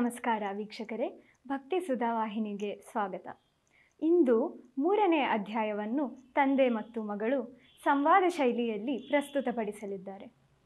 ನಮಸ್ಕಾರ ವೀಕ್ಷಕರೇ ಭಕ್ತಿ ಸುಧಾವಾಹಿನಿಗೆ ಸ್ವಾಗತ ಇಂದು ಮೂರನೇ ಅಧ್ಯಾಯವನ್ನು ತಂದೆ ಮತ್ತು ಮಗಳು ಸಂವಾದ ಶೈಲಿಯಲ್ಲಿ ಪ್ರಸ್ತುತಪಡಿಸಲಿದ್ದಾರೆ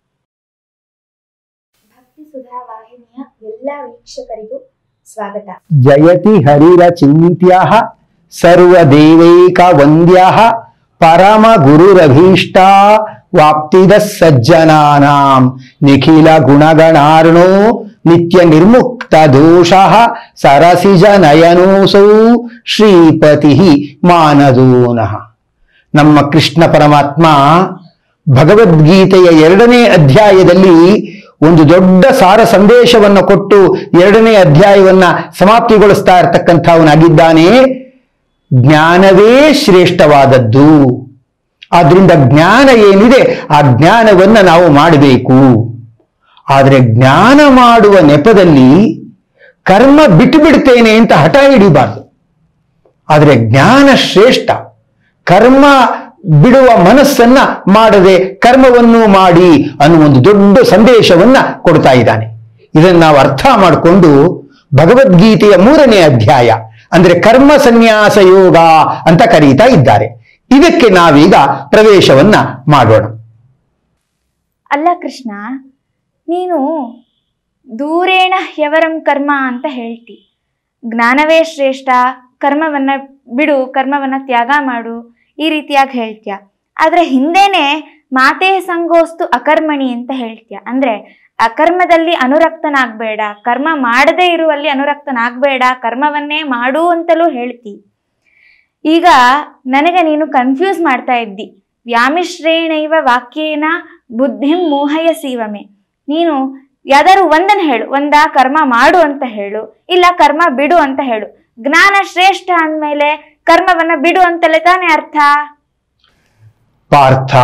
ಭಕ್ತಿ ಸುಧಾ ವಾಹಿನಿಯ ಎಲ್ಲ ವೀಕ್ಷಕರಿಗೂ ಸ್ವಾಗತ ಜಯತಿ ಹರಿರಚಿಂತ್ಯ ಸರ್ವದೇವೈಕ ವಂದ್ಯ ಪರಮ ಗುರುರಭೀಷ್ಟ ವಾಪ್ತಿದ ಸಜ್ಜನಾನಾಂ ನಿಖಿಲ ಗುಣಗಣಾರ್ಣೋ ನಿತ್ಯ ನಿರ್ಮುಕ್ತ ದೋಷ ಸರಸಿಜ ನಯನೋಸೌ ಶ್ರೀಪತಿ ಮಾನದೋನಃ ನಮ್ಮ ಕೃಷ್ಣ ಪರಮಾತ್ಮ ಭಗವದ್ಗೀತೆಯ ಎರಡನೇ ಅಧ್ಯಾಯದಲ್ಲಿ ಒಂದು ದೊಡ್ಡ ಸಾರ ಸಂದೇಶವನ್ನು ಕೊಟ್ಟು ಎರಡನೇ ಅಧ್ಯಾಯವನ್ನ ಸಮಾಪ್ತಿಗೊಳಿಸ್ತಾ ಇರತಕ್ಕಂಥವನಾಗಿದ್ದಾನೆ ಜ್ಞಾನವೇ ಶ್ರೇಷ್ಠವಾದದ್ದು ಆದ್ರಿಂದ ಜ್ಞಾನ ಏನಿದೆ ಆ ಜ್ಞಾನವನ್ನ ನಾವು ಮಾಡಬೇಕು ಆದರೆ ಜ್ಞಾನ ಮಾಡುವ ನೆಪದಲ್ಲಿ ಕರ್ಮ ಬಿಟ್ಟು ಬಿಡ್ತೇನೆ ಅಂತ ಹಠ ಹಿಡಿಬಾರ್ದು ಆದರೆ ಜ್ಞಾನ ಶ್ರೇಷ್ಠ ಕರ್ಮ ಬಿಡುವ ಮನಸ್ಸನ್ನ ಮಾಡದೆ ಕರ್ಮವನ್ನು ಮಾಡಿ ಅನ್ನುವ ಒಂದು ದೊಡ್ಡ ಸಂದೇಶವನ್ನ ಕೊಡ್ತಾ ಇದ್ದಾನೆ ಇದನ್ನು ನಾವು ಅರ್ಥ ಮಾಡಿಕೊಂಡು ಭಗವದ್ಗೀತೆಯ ಮೂರನೇ ಅಧ್ಯಾಯ ಅಂದ್ರೆ ಕರ್ಮ ಸನ್ಯಾಸ ಯೋಗ ಅಂತ ಕರೀತಾ ಇದ್ದಾರೆ ಇದಕ್ಕೆ ನಾವೀಗ ಪ್ರವೇಶವನ್ನ ಮಾಡೋಣ ಅಲ್ಲ ಕೃಷ್ಣ ನೀನು ದೂರೇಣ ಹ್ಯವರಂ ಕರ್ಮ ಅಂತ ಹೇಳ್ತಿ ಜ್ಞಾನವೇ ಶ್ರೇಷ್ಠ ಕರ್ಮವನ್ನ ಬಿಡು ಕರ್ಮವನ್ನ ತ್ಯಾಗ ಮಾಡು ಈ ರೀತಿಯಾಗಿ ಹೇಳ್ತೀಯ ಆದ್ರೆ ಹಿಂದೆನೆ ಮಾತೇ ಸಂಗೋಸ್ತು ಅಕರ್ಮಣಿ ಅಂತ ಹೇಳ್ತೀಯ ಅಂದ್ರೆ ಅಕರ್ಮದಲ್ಲಿ ಅನುರಕ್ತನಾಗ್ಬೇಡ ಕರ್ಮ ಮಾಡದೇ ಇರುವಲ್ಲಿ ಅನುರಕ್ತನಾಗ್ಬೇಡ ಕರ್ಮವನ್ನೇ ಮಾಡು ಅಂತಲೂ ಹೇಳ್ತಿ ಈಗ ನನಗೆ ನೀನು ಕನ್ಫ್ಯೂಸ್ ಮಾಡ್ತಾ ಇದ್ದಿ ವ್ಯಾಮಿಶ್ರೇಣೈವ ವಾಕ್ಯೇನ ಬುದ್ಧಿಂ ಮೋಹಯ ಸೀವಮೆ ನೀನು ಯಾವ್ದಾದ್ರು ಒಂದನ್ನು ಹೇಳು ಒಂದ ಕರ್ಮ ಮಾಡು ಅಂತ ಹೇಳು ಇಲ್ಲ ಕರ್ಮ ಬಿಡು ಅಂತ ಹೇಳು ಜ್ಞಾನ ಶ್ರೇಷ್ಠ ಅಂದ್ಮೇಲೆ ಕರ್ಮವನ್ನ ಬಿಡು ಅಂತಲೇ ತಾನೇ ಅರ್ಥ ಪಾರ್ಥ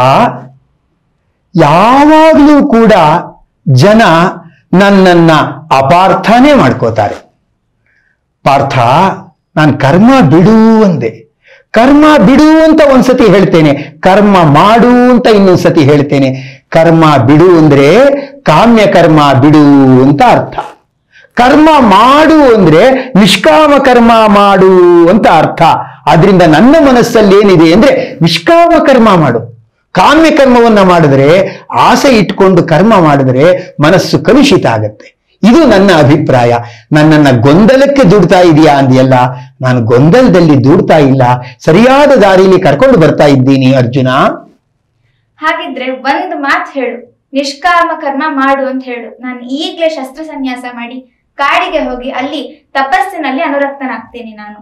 ಯಾವಾಗಲೂ ಕೂಡ ಜನ ನನ್ನನ್ನ ಅಪಾರ್ಥನೇ ಮಾಡ್ಕೋತಾರೆ ಪಾರ್ಥ ನಾನು ಕರ್ಮ ಬಿಡು ಅಂದೆ ಕರ್ಮ ಬಿಡು ಅಂತ ಒಂದ್ಸತಿ ಹೇಳ್ತೇನೆ ಕರ್ಮ ಮಾಡು ಅಂತ ಇನ್ನೊಂದ್ಸತಿ ಹೇಳ್ತೇನೆ ಕರ್ಮ ಬಿಡು ಅಂದ್ರೆ ಕಾಮ್ಯ ಕರ್ಮ ಬಿಡು ಅಂತ ಅರ್ಥ ಕರ್ಮ ಮಾಡು ಅಂದ್ರೆ ನಿಷ್ಕಾಮ ಕರ್ಮ ಮಾಡು ಅಂತ ಅರ್ಥ ಆದ್ರಿಂದ ನನ್ನ ಮನಸ್ಸಲ್ಲಿ ಏನಿದೆ ಅಂದ್ರೆ ನಿಷ್ಕಾಮ ಕರ್ಮ ಮಾಡು ಕಾಮ್ಯ ಕರ್ಮವನ್ನ ಮಾಡಿದ್ರೆ ಆಸೆ ಇಟ್ಕೊಂಡು ಕರ್ಮ ಮಾಡಿದ್ರೆ ಮನಸ್ಸು ಕಲುಷಿತ ಆಗತ್ತೆ ಇದು ನನ್ನ ಅಭಿಪ್ರಾಯ ನನ್ನನ್ನ ಗೊಂದಲಕ್ಕೆ ದುಡ್ತಾ ಇದೆಯಾ ಅಂದಿಯಲ್ಲ ನಾನು ಗೊಂದಲದಲ್ಲಿ ದುಡ್ತಾ ಇಲ್ಲ ಸರಿಯಾದ ದಾರಿಯಲ್ಲಿ ಕರ್ಕೊಂಡು ಬರ್ತಾ ಇದ್ದೀನಿ ಅರ್ಜುನ ಹಾಗಿದ್ರೆ ಒಂದ್ ಮಾತ್ ಹೇಳು ನಿಷ್ಕಾಮ ಕರ್ಮ ಮಾಡು ಅಂತ ಹೇಳು ನಾನು ಈಗ್ಲೇ ಶಸ್ತ್ರ ಸನ್ಯಾಸ ಮಾಡಿ ಕಾಡಿಗೆ ಹೋಗಿ ಅಲ್ಲಿ ತಪಸ್ಸಿನಲ್ಲಿ ಅನುರಕ್ತನಾಗ್ತೀನಿ ನಾನು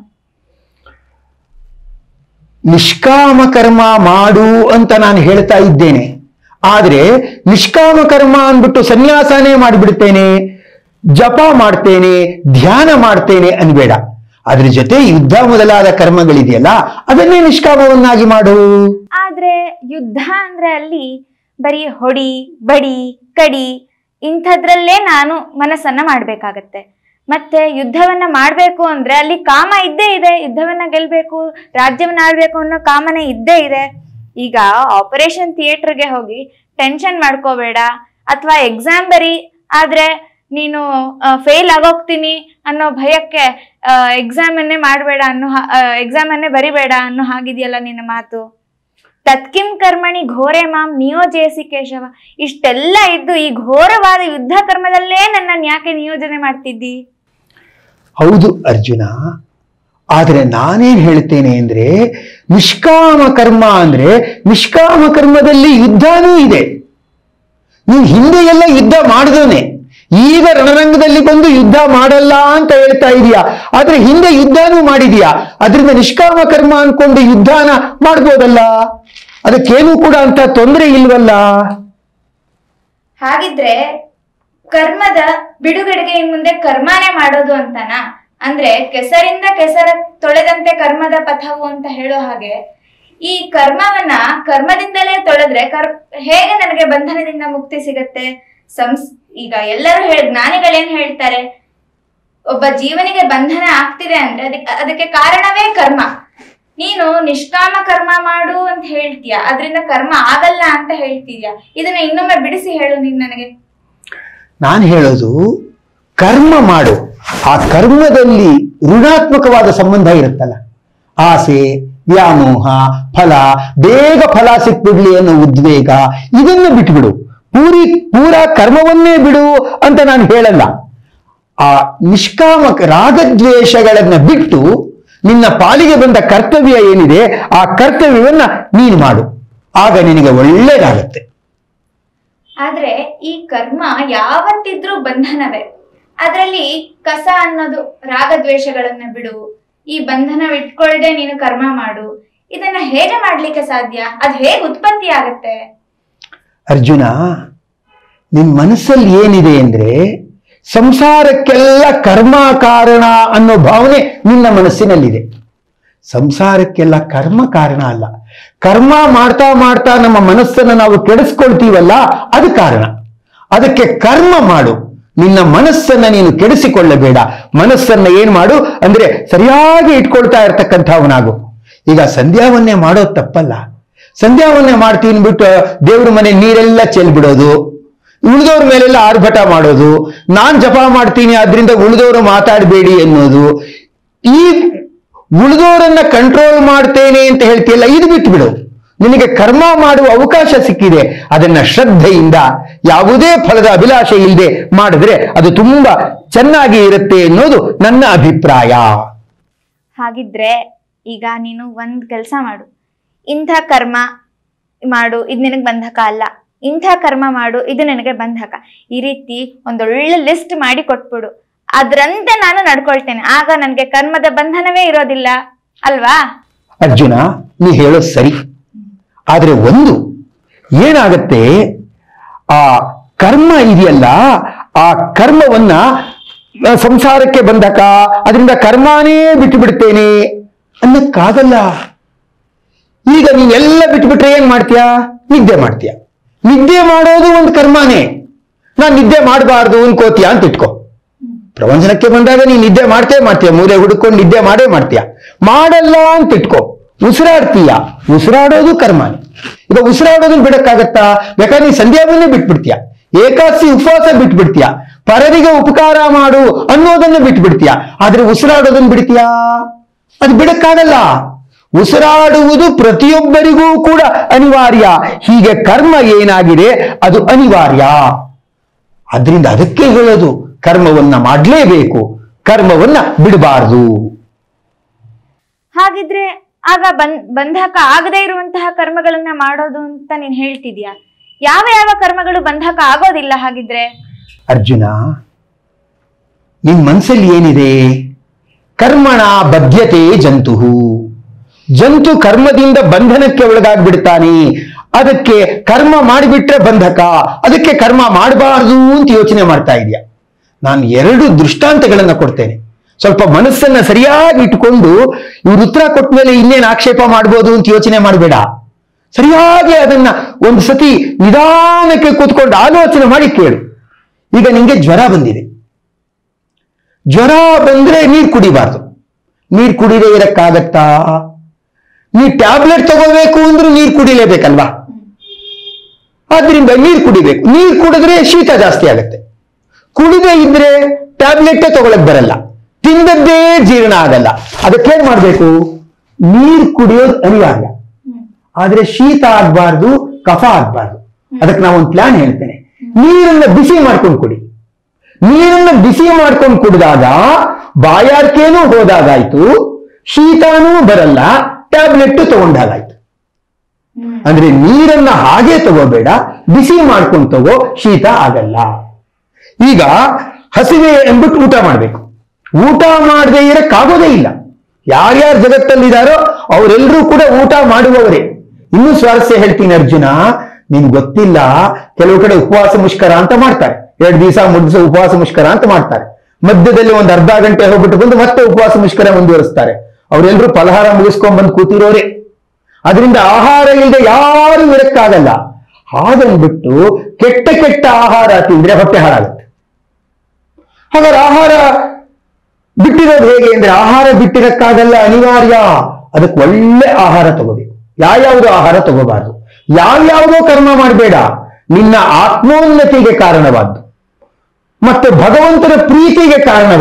ನಿಷ್ಕಾಮ ಕರ್ಮ ಮಾಡು ಅಂತ ನಾನು ಹೇಳ್ತಾ ಇದ್ದೇನೆ ಆದ್ರೆ ನಿಷ್ಕಾಮ ಕರ್ಮ ಅಂದ್ಬಿಟ್ಟು ಸನ್ಯಾಸನೇ ಮಾಡಿಬಿಡ್ತೇನೆ ಜಪ ಮಾಡ್ತೇನೆ ಧ್ಯಾನ ಮಾಡ್ತೇನೆ ಅನ್ಬೇಡ ಅದ್ರ ಜೊತೆ ಯುದ್ಧ ಮೊದಲಾದ ಕರ್ಮಗಳಿದೆಯಲ್ಲ ಅದನ್ನೇ ನಿಷ್ಕಾಮವನ್ನಾಗಿ ಮಾಡು ಆದ್ರೆ ಯುದ್ಧ ಅಂದ್ರೆ ಅಲ್ಲಿ ಬರೀ ಹೊಡಿ ಬಡಿ ಕಡಿ ಇಂಥದ್ರಲ್ಲೇ ನಾನು ಮನಸ್ಸನ್ನ ಮಾಡ್ಬೇಕಾಗತ್ತೆ ಮತ್ತೆ ಯುದ್ಧವನ್ನ ಮಾಡ್ಬೇಕು ಅಂದ್ರೆ ಅಲ್ಲಿ ಕಾಮ ಇದ್ದೇ ಇದೆ ಯುದ್ಧವನ್ನ ಗೆಲ್ಬೇಕು ರಾಜ್ಯವನ್ನ ಆಳ್ಬೇಕು ಅನ್ನೋ ಕಾಮನೆ ಇದ್ದೇ ಇದೆ ಈಗ ಆಪರೇಷನ್ ಥಿಯೇಟರ್ಗೆ ಹೋಗಿ ಟೆನ್ಷನ್ ಮಾಡ್ಕೋಬೇಡ ಅಥವಾ ಎಕ್ಸಾಮ್ ಬರಿ ಆದ್ರೆ ನೀನು ಫೇಲ್ ಆಗೋಗ್ತೀನಿ ಅನ್ನೋ ಭಯಕ್ಕೆ ಎಕ್ಸಾಮ್ ಅನ್ನೇ ಮಾಡಬೇಡ ಅನ್ನೋ ಎಕ್ಸಾಮ್ ಅನ್ನೇ ಬರಿಬೇಡ ಅನ್ನೋ ಹಾಗಿದೆಯಲ್ಲ ನಿನ್ನ ಮಾತು ತತ್ಕಿಂ ಕರ್ಮಣಿ ಘೋರೆ ಮಾಂ ನಿಯೋಜಯಿಸಿ ಕೇಶವ ಇಷ್ಟೆಲ್ಲ ಇದ್ದು ಈ ಘೋರವಾದ ಯುದ್ಧ ಕರ್ಮದಲ್ಲೇ ನನ್ನನ್ನು ಯಾಕೆ ನಿಯೋಜನೆ ಮಾಡ್ತಿದ್ದಿ ಹೌದು ಅರ್ಜುನ ಆದ್ರೆ ನಾನೇನ್ ಹೇಳ್ತೇನೆ ಅಂದ್ರೆ ನಿಷ್ಕಾಮ ಕರ್ಮ ಅಂದ್ರೆ ನಿಷ್ಕಾಮ ಕರ್ಮದಲ್ಲಿ ಯುದ್ಧನೂ ಇದೆ ನೀವು ಹಿಂದೆ ಎಲ್ಲ ಯುದ್ಧ ಮಾಡಿದವನೇ ಈಗ ರಣರಂಗದಲ್ಲಿ ಬಂದು ಯುದ್ಧ ಮಾಡಲ್ಲ ಅಂತ ಹೇಳ್ತಾ ಇದೀಯಾ ಆದ್ರೆ ಹಿಂದೆ ಯುದ್ಧನೂ ಮಾಡಿದೀಯಾ ಅದರಿಂದ ನಿಷ್ಕಾಮ ಕರ್ಮ ಅನ್ಕೊಂಡು ಯುದ್ಧನ ಮಾಡ್ಬೋದಲ್ಲ ಅದಕ್ಕೇನು ಕೂಡ ಅಂತ ತೊಂದರೆ ಇಲ್ವಲ್ಲ ಹಾಗಿದ್ರೆ ಕರ್ಮದ ಬಿಡುಗಡೆಗೆ ಇನ್ ಮುಂದೆ ಕರ್ಮನೇ ಮಾಡೋದು ಅಂತನ ಅಂದ್ರೆ ಕೆಸರಿಂದ ಕೆಸರ ತೊಳೆದಂತೆ ಕರ್ಮದ ಪಥವು ಅಂತ ಹೇಳೋ ಹಾಗೆ ಈ ಕರ್ಮವನ್ನ ಕರ್ಮದಿಂದಲೇ ತೊಳೆದ್ರೆ ಕರ್ ಹೇಗೆ ನನಗೆ ಬಂಧನದಿಂದ ಮುಕ್ತಿ ಸಿಗತ್ತೆ ಸಂಸ್ ಈಗ ಎಲ್ಲರೂ ಹೇಳ ಜ್ಞಾನಿಗಳೇನ್ ಹೇಳ್ತಾರೆ ಒಬ್ಬ ಜೀವನಿಗೆ ಬಂಧನ ಆಗ್ತಿದೆ ಅಂದ್ರೆ ಅದಕ್ಕೆ ಅದಕ್ಕೆ ಕಾರಣವೇ ಕರ್ಮ ನೀನು ನಿಷ್ಕಾಮ ಕರ್ಮ ಮಾಡು ಅಂತ ಹೇಳ್ತೀಯ ಅದರಿಂದ ಕರ್ಮ ಆಗಲ್ಲ ಅಂತ ಹೇಳ್ತೀಯ ಇದನ್ನ ಇನ್ನೊಮ್ಮೆ ಬಿಡಿಸಿ ಹೇಳು ನೀನ್ ನನಗೆ ನಾನು ಹೇಳೋದು ಕರ್ಮ ಮಾಡು ಆ ಕರ್ಮದಲ್ಲಿ ಋಣಾತ್ಮಕವಾದ ಸಂಬಂಧ ಇರುತ್ತಲ್ಲ ಆಸೆ ವ್ಯಾಮೋಹ ಫಲ ಬೇಗ ಫಲ ಸಿಕ್ಬಿಡ್ಲಿ ಅನ್ನೋ ಉದ್ವೇಗ ಇದನ್ನು ಬಿಟ್ಬಿಡು ಪೂರಿ ಪೂರ ಕರ್ಮವನ್ನೇ ಬಿಡು ಅಂತ ನಾನು ಹೇಳಲ್ಲ ಆ ನಿಷ್ಕಾಮಕ ರಾಗದ್ವೇಷಗಳನ್ನ ಬಿಟ್ಟು ನಿನ್ನ ಪಾಲಿಗೆ ಬಂದ ಕರ್ತವ್ಯ ಏನಿದೆ ಆ ಕರ್ತವ್ಯವನ್ನ ನೀನು ಮಾಡು ಆಗ ನಿನಗೆ ಒಳ್ಳೇದಾಗತ್ತೆ ಆದ್ರೆ ಈ ಕರ್ಮ ಯಾವತ್ತಿದ್ರೂ ಬಂಧನವೇ ಅದರಲ್ಲಿ ಕಸ ಅನ್ನೋದು ರಾಗದ್ವೇಷಗಳನ್ನ ಬಿಡು ಈ ಬಂಧನವಿಟ್ಕೊಳ್ದೆ ನೀನು ಕರ್ಮ ಮಾಡು ಇದನ್ನ ಹೇಗೆ ಮಾಡ್ಲಿಕ್ಕೆ ಸಾಧ್ಯ ಅದ್ ಹೇಗೆ ಉತ್ಪತ್ತಿ ಆಗತ್ತೆ ಅರ್ಜುನ ನಿನ್ ಮನಸ್ಸಲ್ಲಿ ಏನಿದೆ ಅಂದ್ರೆ ಸಂಸಾರಕ್ಕೆಲ್ಲ ಕರ್ಮ ಕಾರಣ ಅನ್ನೋ ಭಾವನೆ ನಿನ್ನ ಮನಸ್ಸಿನಲ್ಲಿದೆ ಸಂಸಾರಕ್ಕೆಲ್ಲ ಕರ್ಮ ಕಾರಣ ಅಲ್ಲ ಕರ್ಮ ಮಾಡ್ತಾ ಮಾಡ್ತಾ ನಮ್ಮ ಮನಸ್ಸನ್ನು ನಾವು ಕೆಡಿಸ್ಕೊಳ್ತೀವಲ್ಲ ಅದು ಕಾರಣ ಅದಕ್ಕೆ ಕರ್ಮ ಮಾಡು ನಿನ್ನ ಮನಸ್ಸನ್ನ ನೀನು ಕೆಡಿಸಿಕೊಳ್ಳಬೇಡ ಮನಸ್ಸನ್ನ ಏನ್ ಮಾಡು ಅಂದ್ರೆ ಸರಿಯಾಗಿ ಇಟ್ಕೊಳ್ತಾ ಇರ್ತಕ್ಕಂಥವನಾಗು ಈಗ ಸಂಧ್ಯಾವನ್ನೇ ಮಾಡೋದು ತಪ್ಪಲ್ಲ ಸಂಧ್ಯಾವನ್ನೇ ಮಾಡ್ತೀನಿ ಬಿಟ್ಟು ದೇವ್ರ ಮನೆ ನೀರೆಲ್ಲ ಚೆಲ್ಬಿಡೋದು ಉಳಿದವ್ರ ಮೇಲೆಲ್ಲ ಆರ್ಭಟ ಮಾಡೋದು ನಾನ್ ಜಪ ಮಾಡ್ತೀನಿ ಆದ್ರಿಂದ ಉಳಿದವರು ಮಾತಾಡಬೇಡಿ ಅನ್ನೋದು ಈ ಉಳಿದವರನ್ನ ಕಂಟ್ರೋಲ್ ಮಾಡ್ತೇನೆ ಅಂತ ಹೇಳ್ತೀಯಲ್ಲ ಇದು ಬಿಟ್ಟು ಬಿಡು ನಿನಗೆ ಕರ್ಮ ಮಾಡುವ ಅವಕಾಶ ಸಿಕ್ಕಿದೆ ಅದನ್ನ ಶ್ರದ್ಧೆಯಿಂದ ಯಾವುದೇ ಫಲದ ಅಭಿಲಾಷೆ ಇಲ್ಲದೆ ಮಾಡಿದ್ರೆ ಅದು ತುಂಬಾ ಚೆನ್ನಾಗಿ ಇರುತ್ತೆ ಅನ್ನೋದು ನನ್ನ ಅಭಿಪ್ರಾಯ ಹಾಗಿದ್ರೆ ಈಗ ನೀನು ಒಂದ್ ಕೆಲಸ ಮಾಡು ಇಂಥ ಕರ್ಮ ಮಾಡು ಇದು ನಿನಗೆ ಬಂಧಕ ಅಲ್ಲ ಇಂಥ ಕರ್ಮ ಮಾಡು ಇದು ನಿನಗೆ ಬಂಧಕ ಈ ರೀತಿ ಒಂದೊಳ್ಳೆ ಲಿಸ್ಟ್ ಮಾಡಿ ಕೊಟ್ಬಿಡು ಅದ್ರಂತೆ ನಾನು ನಡ್ಕೊಳ್ತೇನೆ ಆಗ ನನಗೆ ಕರ್ಮದ ಬಂಧನವೇ ಇರೋದಿಲ್ಲ ಅಲ್ವಾ ಅರ್ಜುನ ನೀ ಹೇಳೋದು ಸರಿ ಆದ್ರೆ ಒಂದು ಏನಾಗತ್ತೆ ಆ ಕರ್ಮ ಇದೆಯಲ್ಲ ಆ ಕರ್ಮವನ್ನ ಆ, ಸಂಸಾರಕ್ಕೆ ಬಂಧಕ ಅದರಿಂದ ಕರ್ಮಾನೇ ಬಿಟ್ಟು ಬಿಡ್ತೇನೆ ಅನ್ನಕ್ಕಾಗಲ್ಲ ಈಗ ನೀನೆಲ್ಲ ಬಿಟ್ಬಿಟ್ರೆ ಏನ್ ಮಾಡ್ತೀಯ ನಿದ್ದೆ ಮಾಡ್ತೀಯ ನಿದ್ದೆ ಮಾಡೋದು ಒಂದು ಕರ್ಮಾನೇ ನಾನ್ ನಿದ್ದೆ ಮಾಡಬಾರ್ದು ಅನ್ಕೋತೀಯ ಅಂತ ಇಟ್ಕೋ ಪ್ರವಂಚನಕ್ಕೆ ಬಂದಾಗ ನೀನ್ ನಿದ್ದೆ ಮಾಡ್ತೇ ಮಾಡ್ತೀಯ ಮೂಲೆ ಹುಡುಕೊಂಡು ನಿದ್ದೆ ಮಾಡೇ ಮಾಡ್ತೀಯ ಮಾಡಲ್ಲ ಅಂತ ಇಟ್ಕೋ ಉಸಿರಾಡ್ತೀಯ ಉಸಿರಾಡೋದು ಕರ್ಮಾನೆ ಈಗ ಉಸಿರಾಡೋದನ್ನ ಬಿಡಕ್ಕಾಗತ್ತಾ ಬೇಕಾದ್ರೆ ನೀ ಸಂಧ್ಯಾವನ್ನೇ ಬಿಟ್ಬಿಡ್ತೀಯ ಏಕಾದಶಿ ಉಪವಾಸ ಬಿಟ್ಬಿಡ್ತೀಯ ಪರರಿಗೆ ಉಪಕಾರ ಮಾಡು ಅನ್ನೋದನ್ನ ಬಿಟ್ಬಿಡ್ತೀಯ ಆದ್ರೆ ಉಸಿರಾಡೋದನ್ನ ಬಿಡ್ತೀಯಾ ಅದು ಬಿಡಕ್ಕಾಗಲ್ಲ ಉಸಿರಾಡುವುದು ಪ್ರತಿಯೊಬ್ಬರಿಗೂ ಕೂಡ ಅನಿವಾರ್ಯ ಹೀಗೆ ಕರ್ಮ ಏನಾಗಿದೆ ಅದು ಅನಿವಾರ್ಯ ಅದರಿಂದ ಅದಕ್ಕೆ ಹೇಳೋದು ಕರ್ಮವನ್ನ ಮಾಡಲೇಬೇಕು ಕರ್ಮವನ್ನ ಬಿಡಬಾರದು ಹಾಗಿದ್ರೆ ಆಗ ಬನ್ ಬಂಧಕ ಆಗದೇ ಇರುವಂತಹ ಕರ್ಮಗಳನ್ನ ಮಾಡೋದು ಅಂತ ನೀನ್ ಹೇಳ್ತಿದ್ಯಾ ಯಾವ ಯಾವ ಕರ್ಮಗಳು ಬಂಧಕ ಆಗೋದಿಲ್ಲ ಹಾಗಿದ್ರೆ ಅರ್ಜುನ ನಿನ್ ಮನಸ್ಸಲ್ಲಿ ಏನಿದೆ ಕರ್ಮಣ ಬದ್ಧತೆ ಜಂತು ಜಂತು ಕರ್ಮದಿಂದ ಬಂಧನಕ್ಕೆ ಒಳಗಾಗ್ಬಿಡ್ತಾನೆ ಅದಕ್ಕೆ ಕರ್ಮ ಮಾಡಿಬಿಟ್ರೆ ಬಂಧಕ ಅದಕ್ಕೆ ಕರ್ಮ ಮಾಡಬಾರದು ಅಂತ ಯೋಚನೆ ಮಾಡ್ತಾ ಇದೆಯಾ ನಾನು ಎರಡು ದೃಷ್ಟಾಂತಗಳನ್ನ ಕೊಡ್ತೇನೆ ಸ್ವಲ್ಪ ಮನಸ್ಸನ್ನ ಸರಿಯಾಗಿ ಇಟ್ಕೊಂಡು ಇವ್ರು ಉತ್ತರ ಕೊಟ್ಟ ಮೇಲೆ ಇನ್ನೇನು ಆಕ್ಷೇಪ ಮಾಡ್ಬೋದು ಅಂತ ಯೋಚನೆ ಮಾಡಬೇಡ ಸರಿಯಾಗಿ ಅದನ್ನ ಒಂದು ಸತಿ ನಿಧಾನಕ್ಕೆ ಕೂತ್ಕೊಂಡು ಆಲೋಚನೆ ಮಾಡಿ ಕೇಳು ಈಗ ನಿಂಗೆ ಜ್ವರ ಬಂದಿದೆ ಜ್ವರ ಬಂದ್ರೆ ನೀರ್ ಕುಡಿಬಾರ್ದು ನೀರ್ ಕುಡಿದೇ ಇರಕ್ಕಾಗತ್ತಾ ನೀ ಟ್ಯಾಬ್ಲೆಟ್ ತಗೋಬೇಕು ಅಂದ್ರೆ ನೀರ್ ಕುಡಿಲೇಬೇಕಲ್ವಾ ಆದ್ರಿಂದ ನೀರ್ ಕುಡಿಬೇಕು ನೀರ್ ಕುಡಿದ್ರೆ ಶೀತ ಜಾಸ್ತಿ ಆಗುತ್ತೆ ಕುಡಿದೇ ಇದ್ರೆ ಟ್ಯಾಬ್ಲೆಟ್ ತಗೊಳಕ್ ಬರಲ್ಲ ತಿಂದದ್ದೇ ಜೀರ್ಣ ಆಗಲ್ಲ ಅದಕ್ಕೇನ್ ಮಾಡ್ಬೇಕು ನೀರ್ ಕುಡಿಯೋದು ಅನಿವಾರ್ಯ ಆದ್ರೆ ಶೀತ ಆಗ್ಬಾರ್ದು ಕಫ ಆಗ್ಬಾರ್ದು ಅದಕ್ಕೆ ನಾವು ಒಂದು ಪ್ಲಾನ್ ಹೇಳ್ತೇನೆ ನೀರನ್ನ ಬಿಸಿ ಮಾಡ್ಕೊಂಡು ಕುಡಿ ನೀರನ್ನ ಬಿಸಿ ಮಾಡ್ಕೊಂಡು ಕುಡಿದಾಗ ಬಾಯಾರಿಕೆನೂ ಹೋದಾಗಾಯ್ತು ಶೀತನೂ ಬರಲ್ಲ ಟ್ಯಾಬ್ಲೆಟ್ ತಗೊಂಡಾಗಾಯ್ತು ಅಂದ್ರೆ ನೀರನ್ನ ಹಾಗೆ ತಗೋಬೇಡ ಬಿಸಿ ಮಾಡ್ಕೊಂಡು ತಗೋ ಶೀತ ಆಗಲ್ಲ ಈಗ ಹಸಿವೆ ಎಂದ್ಬಿಟ್ಟು ಊಟ ಮಾಡ್ಬೇಕು ಊಟ ಮಾಡದೆ ಇರಕ್ಕಾಗೋದೇ ಇಲ್ಲ ಯಾರ್ಯಾರು ಜಗತ್ತಲ್ಲಿದ್ದಾರೋ ಅವರೆಲ್ಲರೂ ಕೂಡ ಊಟ ಮಾಡುವವರೇ ಇನ್ನೂ ಸ್ವಾರಸ್ಯ ಹೇಳ್ತೀನಿ ಅರ್ಜುನ ನಿನ್ ಗೊತ್ತಿಲ್ಲ ಕೆಲವು ಕಡೆ ಉಪವಾಸ ಮುಷ್ಕರ ಅಂತ ಮಾಡ್ತಾರೆ ಎರಡು ದಿವಸ ಮೂರು ದಿವಸ ಉಪವಾಸ ಮುಷ್ಕರ ಅಂತ ಮಾಡ್ತಾರೆ ಮಧ್ಯದಲ್ಲಿ ಒಂದು ಅರ್ಧ ಗಂಟೆ ಹೋಗ್ಬಿಟ್ಟು ಬಂದು ಮತ್ತೆ ಉಪವಾಸ ಮುಷ್ಕರ ಮುಂದುವರಿಸ್ತಾರೆ ಅವರೆಲ್ಲರೂ ಫಲಹಾರ ಮುಗಿಸ್ಕೊಂಡ್ ಬಂದು ಕೂತಿರೋರೆ ಅದರಿಂದ ಆಹಾರ ಇಲ್ಲದೆ ಯಾರು ಇರಕ್ಕಾಗಲ್ಲ ಹಾಗನ್ಬಿಟ್ಟು ಕೆಟ್ಟ ಕೆಟ್ಟ ಆಹಾರ ತಿಂದ್ರೆ ಹೊಟ್ಟೆ ಹಾಳಾಗುತ್ತೆ ಹಾಗಾದ್ರೆ ಆಹಾರ ಬಿಟ್ಟಿರೋದು ಹೇಗೆ ಅಂದ್ರೆ ಆಹಾರ ಬಿಟ್ಟಿರಕ್ಕಾಗಲ್ಲ ಅನಿವಾರ್ಯ ಅದಕ್ಕೆ ಒಳ್ಳೆ ಆಹಾರ ತಗೋಬೇಕು ಯಾವ್ಯಾವುದೋ ಆಹಾರ ತಗೋಬಾರ್ದು ಯಾವ್ಯಾವುದೋ ಕರ್ಮ ಮಾಡಬೇಡ ನಿನ್ನ ಆತ್ಮೋನ್ನತಿಗೆ ಕಾರಣವಾದ್ದು ಮತ್ತೆ ಭಗವಂತನ ಪ್ರೀತಿಗೆ ಕಾರಣವಾದ್ದು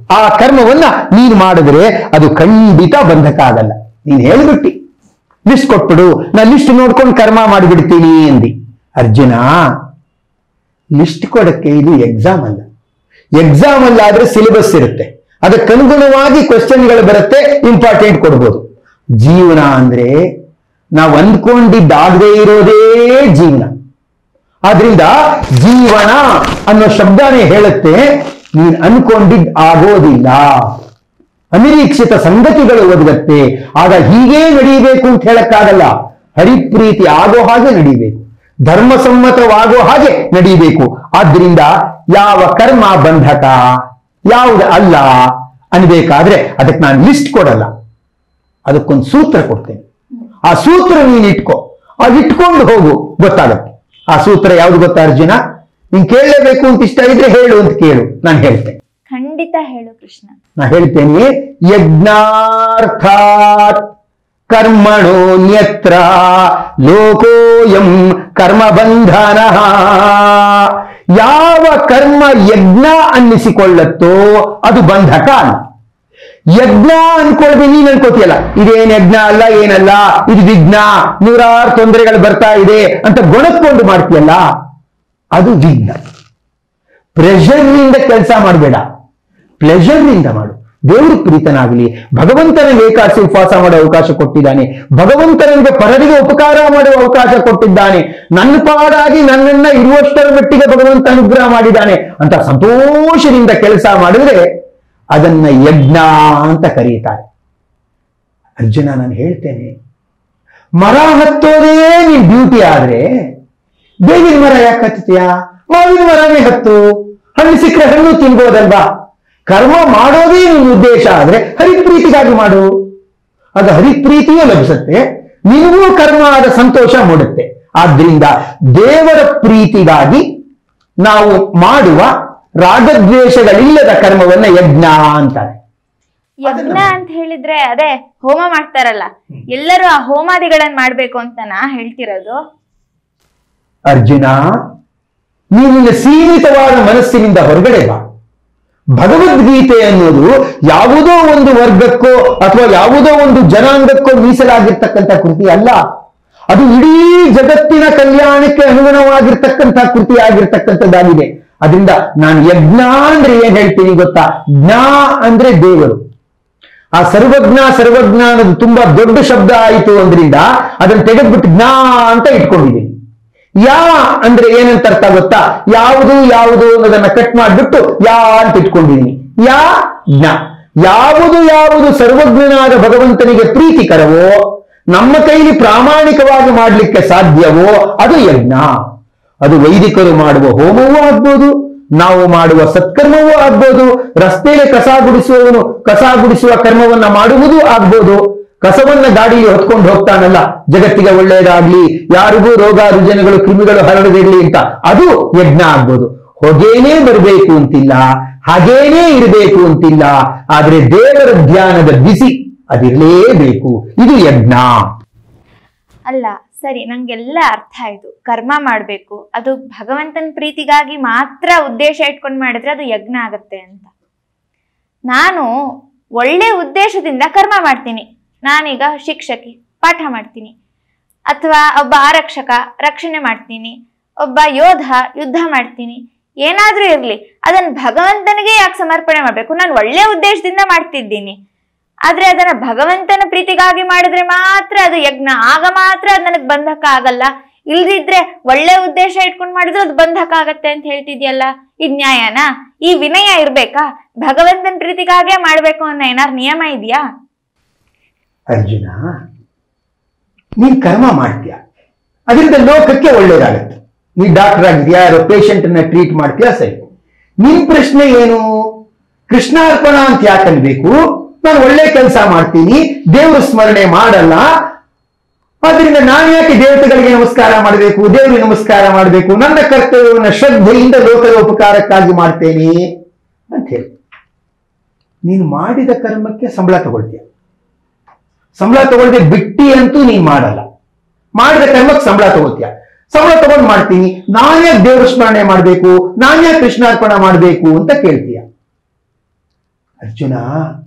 ಆ ಕರ್ಮವನ್ನ ನೀನು ಮಾಡಿದ್ರೆ ಅದು ಖಂಡಿತ ಬಂಧಕ ಆಗಲ್ಲ ನೀನ್ ಹೇಳ್ಬಿಟ್ಟಿ ಲಿಸ್ಟ್ ಕೊಟ್ಬಿಡು ನಾ ಲಿಸ್ಟ್ ನೋಡ್ಕೊಂಡು ಕರ್ಮ ಮಾಡಿಬಿಡ್ತೀನಿ ಅಂದಿ ಅರ್ಜುನ ಲಿಸ್ಟ್ ಕೊಡಕ್ಕೆ ಇದು ಎಕ್ಸಾಮ್ ಅಲ್ಲ ಎಕ್ಸಾಮ್ ಅಲ್ಲಾದ್ರೆ ಸಿಲೆಬಸ್ ಇರುತ್ತೆ ಅದಕ್ಕನುಗುಣವಾಗಿ ಕ್ವಶನ್ಗಳು ಬರುತ್ತೆ ಇಂಪಾರ್ಟೆಂಟ್ ಕೊಡ್ಬೋದು ಜೀವನ ಅಂದ್ರೆ ನಾವು ಅಂದ್ಕೊಂಡಿದ್ದಾಗದೇ ಇರೋದೇ ಜೀವನ ಆದ್ರಿಂದ ಜೀವನ ಅನ್ನೋ ಶಬ್ದನೇ ಹೇಳುತ್ತೆ ನೀನ್ ಅನ್ಕೊಂಡಿದ್ ಆಗೋದಿಲ್ಲ ಅನಿರೀಕ್ಷಿತ ಸಂಗತಿಗಳು ಒದಗತ್ತೆ ಆಗ ಹೀಗೇ ನಡೀಬೇಕು ಅಂತ ಹೇಳಕ್ಕಾಗಲ್ಲ ಹರಿಪ್ರೀತಿ ಆಗೋ ಹಾಗೆ ನಡೀಬೇಕು ಧರ್ಮಸಮ್ಮತವಾಗೋ ಹಾಗೆ ನಡೀಬೇಕು ಆದ್ರಿಂದ ಯಾವ ಕರ್ಮ ಬಂಧಕ ಯಾವುದು ಅಲ್ಲ ಅನ್ಬೇಕಾದ್ರೆ ಅದಕ್ಕೆ ನಾನು ಲಿಸ್ಟ್ ಕೊಡಲ್ಲ ಅದಕ್ಕೊಂದು ಸೂತ್ರ ಕೊಡ್ತೇನೆ ಆ ಸೂತ್ರ ನೀನ್ ಇಟ್ಕೋ ಅದು ಇಟ್ಕೊಂಡು ಹೋಗು ಗೊತ್ತಾಗತ್ತೆ ಆ ಸೂತ್ರ ಯಾವ್ದು ಗೊತ್ತಾ ಅರ್ಜುನ ನೀನ್ ಕೇಳಲೇಬೇಕು ಅಂತ ಇಷ್ಟ ಇದ್ರೆ ಹೇಳು ಅಂತ ಕೇಳು ನಾನು ಹೇಳ್ತೇನೆ ಖಂಡಿತ ಹೇಳು ಕೃಷ್ಣ ನಾ ಹೇಳ್ತೇನೆ ಯಜ್ಞಾರ್ಥಾತ್ ಕರ್ಮಣೋ ನ್ಯತ್ರ ಲೋಕೋಯಂ ಕರ್ಮ ಬಂಧನ ಯಾವ ಕರ್ಮ ಯಜ್ಞ ಅನ್ನಿಸಿಕೊಳ್ಳತ್ತೋ ಅದು ಬಂಧಕ ಅಲ್ಲ ಯಜ್ಞ ಅನ್ಕೊಳ್ದೆ ನೀನ್ ಅನ್ಕೋತಿಯಲ್ಲ ಇದೇನ್ ಯಜ್ಞ ಅಲ್ಲ ಏನಲ್ಲ ಇದು ವಿಘ್ನ ನೂರಾರು ತೊಂದರೆಗಳು ಬರ್ತಾ ಇದೆ ಅಂತ ಗೊಣಕ್ಕೊಂಡು ಮಾಡ್ತೀಯಲ್ಲ ಅದು ವಿಘ್ನ ಪ್ರೆಷರ್ನಿಂದ ಕೆಲಸ ಮಾಡಬೇಡ ಪ್ಲೆಷರ್ನಿಂದ ಮಾಡು ದೇವರು ಪ್ರೀತನಾಗಲಿ ಭಗವಂತನ ಏಕಾಸಿ ಉಪವಾಸ ಮಾಡೋ ಅವಕಾಶ ಕೊಟ್ಟಿದ್ದಾನೆ ಭಗವಂತನಿಗೆ ಪರರಿಗೆ ಉಪಕಾರ ಮಾಡುವ ಅವಕಾಶ ಕೊಟ್ಟಿದ್ದಾನೆ ನನ್ನ ಪಾಡಾಗಿ ನನ್ನನ್ನ ಇರುವಷ್ಟರ ಮಟ್ಟಿಗೆ ಭಗವಂತ ಅನುಗ್ರಹ ಮಾಡಿದ್ದಾನೆ ಅಂತ ಸಂತೋಷದಿಂದ ಕೆಲಸ ಮಾಡಿದ್ರೆ ಅದನ್ನ ಯಜ್ಞ ಅಂತ ಕರೀತಾರೆ ಅರ್ಜುನ ನಾನು ಹೇಳ್ತೇನೆ ಮರ ಹತ್ತೋದೇ ನೀನ್ ಬ್ಯೂಟಿ ಆದ್ರೆ ಬೇವಿನ ಮರ ಯಾಕೆ ಹತ್ತೀಯಾ ಮಾವಿನ ಮರನೇ ಹತ್ತು ಹಣ್ಣು ಸಿಕ್ಕರೆ ಹಣ್ಣು ತಿನ್ಬೋದಲ್ವಾ ಕರ್ಮ ಮಾಡೋದೇ ನಿನ್ನ ಉದ್ದೇಶ ಆದ್ರೆ ಹರಿಪ್ರೀತಿಗಾಗಿ ಮಾಡು ಅದು ಹರಿಪ್ರೀತಿಯೂ ಲಭಿಸುತ್ತೆ ನಿನಗೂ ಕರ್ಮ ಆದ ಸಂತೋಷ ಮೂಡುತ್ತೆ ಆದ್ರಿಂದ ದೇವರ ಪ್ರೀತಿಗಾಗಿ ನಾವು ಮಾಡುವ ರಾಗದ್ವೇಷಗಳಿಲ್ಲದ ಕರ್ಮವನ್ನ ಯಜ್ಞ ಅಂತಾರೆ ಯಜ್ಞ ಅಂತ ಹೇಳಿದ್ರೆ ಅದೇ ಹೋಮ ಮಾಡ್ತಾರಲ್ಲ ಎಲ್ಲರೂ ಆ ಹೋಮಾದಿಗಳನ್ನ ಮಾಡ್ಬೇಕು ಅಂತನಾ ಹೇಳ್ತಿರೋದು ಅರ್ಜುನ ನೀನಿನ ಸೀಮಿತವಾದ ಮನಸ್ಸಿನಿಂದ ಹೊರಗಡೆ ಬಾ ಭಗವದ್ಗೀತೆ ಅನ್ನೋದು ಯಾವುದೋ ಒಂದು ವರ್ಗಕ್ಕೋ ಅಥವಾ ಯಾವುದೋ ಒಂದು ಜನಾಂಗಕ್ಕೋ ಮೀಸಲಾಗಿರ್ತಕ್ಕಂಥ ಕೃತಿ ಅಲ್ಲ ಅದು ಇಡೀ ಜಗತ್ತಿನ ಕಲ್ಯಾಣಕ್ಕೆ ಅನುಗುಣವಾಗಿರ್ತಕ್ಕಂಥ ಕೃತಿ ಆಗಿರ್ತಕ್ಕಂಥದ್ದಾಗಿದೆ ಅದರಿಂದ ನಾನು ಯಜ್ಞ ಅಂದ್ರೆ ಏನ್ ಹೇಳ್ತೀನಿ ಗೊತ್ತಾ ಜ್ಞಾ ಅಂದ್ರೆ ದೇವರು ಆ ಸರ್ವಜ್ಞ ಸರ್ವಜ್ಞ ಅನ್ನೋದು ತುಂಬಾ ದೊಡ್ಡ ಶಬ್ದ ಆಯಿತು ಅಂದ್ರಿಂದ ಅದನ್ನ ತೆಗೆದ್ಬಿಟ್ಟು ಜ್ಞಾ ಅಂತ ಇಟ್ಕೊಂಡಿದ್ದೀನಿ ಯಾ ಅಂದ್ರೆ ಏನಂತ ಅರ್ಥ ಗೊತ್ತಾ ಯಾವುದು ಯಾವುದು ಅನ್ನೋದನ್ನ ಕಟ್ ಮಾಡ್ಬಿಟ್ಟು ಯಾ ಅಂತ ಇಟ್ಕೊಂಡಿದ್ದೀನಿ ಯಾ ಜ್ಞ ಯಾವುದು ಯಾವುದು ಸರ್ವಜ್ಞನಾದ ಭಗವಂತನಿಗೆ ಪ್ರೀತಿಕರವೋ ನಮ್ಮ ಕೈಲಿ ಪ್ರಾಮಾಣಿಕವಾಗಿ ಮಾಡ್ಲಿಕ್ಕೆ ಸಾಧ್ಯವೋ ಅದು ಯಜ್ಞ ಅದು ವೈದಿಕರು ಮಾಡುವ ಹೋಮವೂ ಆಗ್ಬೋದು ನಾವು ಮಾಡುವ ಸತ್ಕರ್ಮವೂ ಆಗ್ಬೋದು ರಸ್ತೆಯಲ್ಲಿ ಕಸ ಗುಡಿಸುವವನು ಕಸ ಗುಡಿಸುವ ಕರ್ಮವನ್ನ ಮಾಡುವುದೂ ಆಗ್ಬೋದು ಕಸವನ್ನ ಗಾಡಿಯಲ್ಲಿ ಹೊತ್ಕೊಂಡು ಹೋಗ್ತಾನಲ್ಲ ಜಗತ್ತಿಗೆ ಒಳ್ಳೆಯದಾಗ್ಲಿ ಯಾರಿಗೂ ರೋಗ ರುಜಿನಗಳು ಕ್ರಿಮಿಗಳು ಹರಡದಿರ್ಲಿ ಅಂತ ಅದು ಯಜ್ಞ ಆಗ್ಬೋದು ಹೊಗೇನೇ ಬರಬೇಕು ಅಂತಿಲ್ಲ ಹಾಗೇನೇ ಇರಬೇಕು ಅಂತಿಲ್ಲ ಆದ್ರೆ ದೇವರ ಧ್ಯಾನದ ಬಿಸಿ ಅದಿರಲೇಬೇಕು ಇದು ಯಜ್ಞ ಅಲ್ಲ ಸರಿ ನಂಗೆಲ್ಲ ಅರ್ಥ ಆಯ್ತು ಕರ್ಮ ಮಾಡ್ಬೇಕು ಅದು ಭಗವಂತನ ಪ್ರೀತಿಗಾಗಿ ಮಾತ್ರ ಉದ್ದೇಶ ಇಟ್ಕೊಂಡು ಮಾಡಿದ್ರೆ ಅದು ಯಜ್ಞ ಆಗತ್ತೆ ಅಂತ ನಾನು ಒಳ್ಳೆ ಉದ್ದೇಶದಿಂದ ಕರ್ಮ ಮಾಡ್ತೀನಿ ನಾನೀಗ ಶಿಕ್ಷಕಿ ಪಾಠ ಮಾಡ್ತೀನಿ ಅಥವಾ ಒಬ್ಬ ಆರಕ್ಷಕ ರಕ್ಷಣೆ ಮಾಡ್ತೀನಿ ಒಬ್ಬ ಯೋಧ ಯುದ್ಧ ಮಾಡ್ತೀನಿ ಏನಾದ್ರೂ ಇರ್ಲಿ ಅದನ್ನ ಭಗವಂತನಿಗೆ ಯಾಕೆ ಸಮರ್ಪಣೆ ಮಾಡ್ಬೇಕು ನಾನು ಒಳ್ಳೆ ಉದ್ದೇಶದಿಂದ ಮಾಡ್ತಿದ್ದೀನಿ ಆದ್ರೆ ಅದನ್ನ ಭಗವಂತನ ಪ್ರೀತಿಗಾಗಿ ಮಾಡಿದ್ರೆ ಮಾತ್ರ ಅದು ಯಜ್ಞ ಆಗ ಮಾತ್ರ ಅದು ನನಗೆ ಬಂಧಕ ಆಗಲ್ಲ ಇಲ್ದಿದ್ರೆ ಒಳ್ಳೆ ಉದ್ದೇಶ ಇಟ್ಕೊಂಡು ಮಾಡಿದ್ರೆ ಅದು ಬಂಧಕ ಆಗತ್ತೆ ಅಂತ ಹೇಳ್ತಿದ್ಯಲ್ಲ ಇದ್ ನ್ಯಾಯನಾ ಈ ವಿನಯ ಇರ್ಬೇಕಾ ಭಗವಂತನ ಪ್ರೀತಿಗಾಗೇ ಮಾಡ್ಬೇಕು ಅನ್ನೋ ಏನಾರು ನಿಯಮ ಇದೆಯಾ ಅರ್ಜುನ ನೀನ್ ಕರ್ಮ ಮಾಡ್ತೀಯ ಅದರಿಂದ ಲೋಕಕ್ಕೆ ಒಳ್ಳೇದಾಗತ್ತೆ ನೀ ಡಾಕ್ಟರ್ ಆಗಿದ್ಯಾ ಯಾರೋ ಪೇಷಂಟ್ ಅನ್ನ ಟ್ರೀಟ್ ಮಾಡ್ತೀಯಾ ಸರಿ ನಿನ್ ಪ್ರಶ್ನೆ ಏನು ಕೃಷ್ಣಾರ್ಪಣ ಅಂತ ಯಾಕೆ ಅನ್ಬೇಕು ನಾನು ಒಳ್ಳೆ ಕೆಲಸ ಮಾಡ್ತೀನಿ ದೇವ್ರ ಸ್ಮರಣೆ ಮಾಡಲ್ಲ ಆದ್ರಿಂದ ನಾನು ಯಾಕೆ ದೇವತೆಗಳಿಗೆ ನಮಸ್ಕಾರ ಮಾಡಬೇಕು ದೇವರಿಗೆ ನಮಸ್ಕಾರ ಮಾಡಬೇಕು ನನ್ನ ಕರ್ತವ್ಯವನ್ನು ಶ್ರದ್ಧೆಯಿಂದ ಲೋಕದ ಉಪಕಾರಕ್ಕಾಗಿ ಮಾಡ್ತೇನೆ ಅಂತ ಹೇಳಿ ನೀನು ಮಾಡಿದ ಕರ್ಮಕ್ಕೆ ಸಂಬಳ ತಗೊಳ್ತೀಯ ಸಂಬಳ ತಗೊಳ್ದೆ ಬಿಟ್ಟಿ ಅಂತೂ ನೀನ್ ಮಾಡಲ್ಲ ಮಾಡಿದ ಕರ್ಮಕ್ಕೆ ಸಂಬಳ ತಗೋತೀಯ ಸಂಬಳ ತಗೊಂಡು ಮಾಡ್ತೀನಿ ನಾನ್ಯಾಕೆ ದೇವ್ರ ಸ್ಮರಣೆ ಮಾಡಬೇಕು ನಾನ್ಯಾಕೆ ಕೃಷ್ಣಾರ್ಪಣ ಮಾಡಬೇಕು ಅಂತ ಕೇಳ್ತೀಯ ಅರ್ಜುನ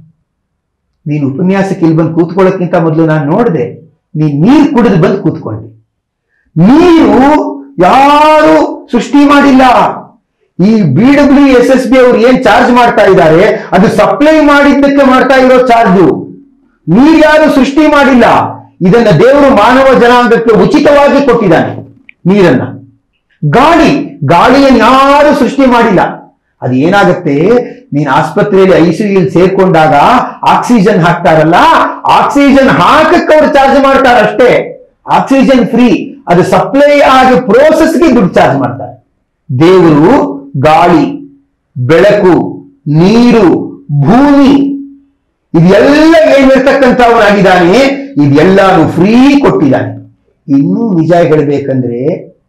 ನೀನು ಉಪನ್ಯಾಸಕ್ಕೆ ಇಲ್ಲಿ ಬಂದು ಕೂತ್ಕೊಳ್ಳೋಕ್ಕಿಂತ ಮೊದಲು ನಾನು ನೋಡಿದೆ ನೀನ್ ನೀರು ಕುಡಿದು ಬಂದು ಕೂತ್ಕೊಂಡೆ ನೀರು ಯಾರು ಸೃಷ್ಟಿ ಮಾಡಿಲ್ಲ ಈ B W S S B ಅವ್ರು ಏನ್ ಚಾರ್ಜ್ ಮಾಡ್ತಾ ಇದ್ದಾರೆ ಅದು ಸಪ್ಲೈ ಮಾಡಿದ್ದಕ್ಕೆ ಮಾಡ್ತಾ ಇರೋ ಚಾರ್ಜು ನೀರು ಯಾರು ಸೃಷ್ಟಿ ಮಾಡಿಲ್ಲ ಇದನ್ನ ದೇವರು ಮಾನವ ಜನಾಂಗಕ್ಕೆ ಉಚಿತವಾಗಿ ಕೊಟ್ಟಿದ್ದಾನೆ ನೀರನ್ನ ಗಾಳಿ ಗಾಳಿಯನ್ನು ಯಾರು ಸೃಷ್ಟಿ ಮಾಡಿಲ್ಲ ಅದು ಏನಾಗುತ್ತೆ ನೀನ್ ಆಸ್ಪತ್ರೆಯಲ್ಲಿ ಐಸಿಯು ಸೇರ್ಕೊಂಡಾಗ ಆಕ್ಸಿಜನ್ ಹಾಕ್ತಾರಲ್ಲ ಆಕ್ಸಿಜನ್ ಹಾಕಕ್ಕೆ ಅವ್ರು ಚಾರ್ಜ್ ಮಾಡ್ತಾರಷ್ಟೇ ಆಕ್ಸಿಜನ್ ಫ್ರೀ ಅದು ಸಪ್ಲೈ ಆಗಿ ಪ್ರೋಸೆಸ್ಗೆ ದುಡ್ಡು ಚಾರ್ಜ್ ಮಾಡ್ತಾರೆ ದೇವರು ಗಾಳಿ ಬೆಳಕು ನೀರು ಭೂಮಿ ಇದೆಲ್ಲ ಏನಿರ್ತಕ್ಕಂಥವನಾಗಿದ್ದಾನೆ ಇದೆಲ್ಲಾನು ಫ್ರೀ ಕೊಟ್ಟಿದ್ದಾನೆ ಇನ್ನೂ ನಿಜ ಹೇಳಬೇಕಂದ್ರೆ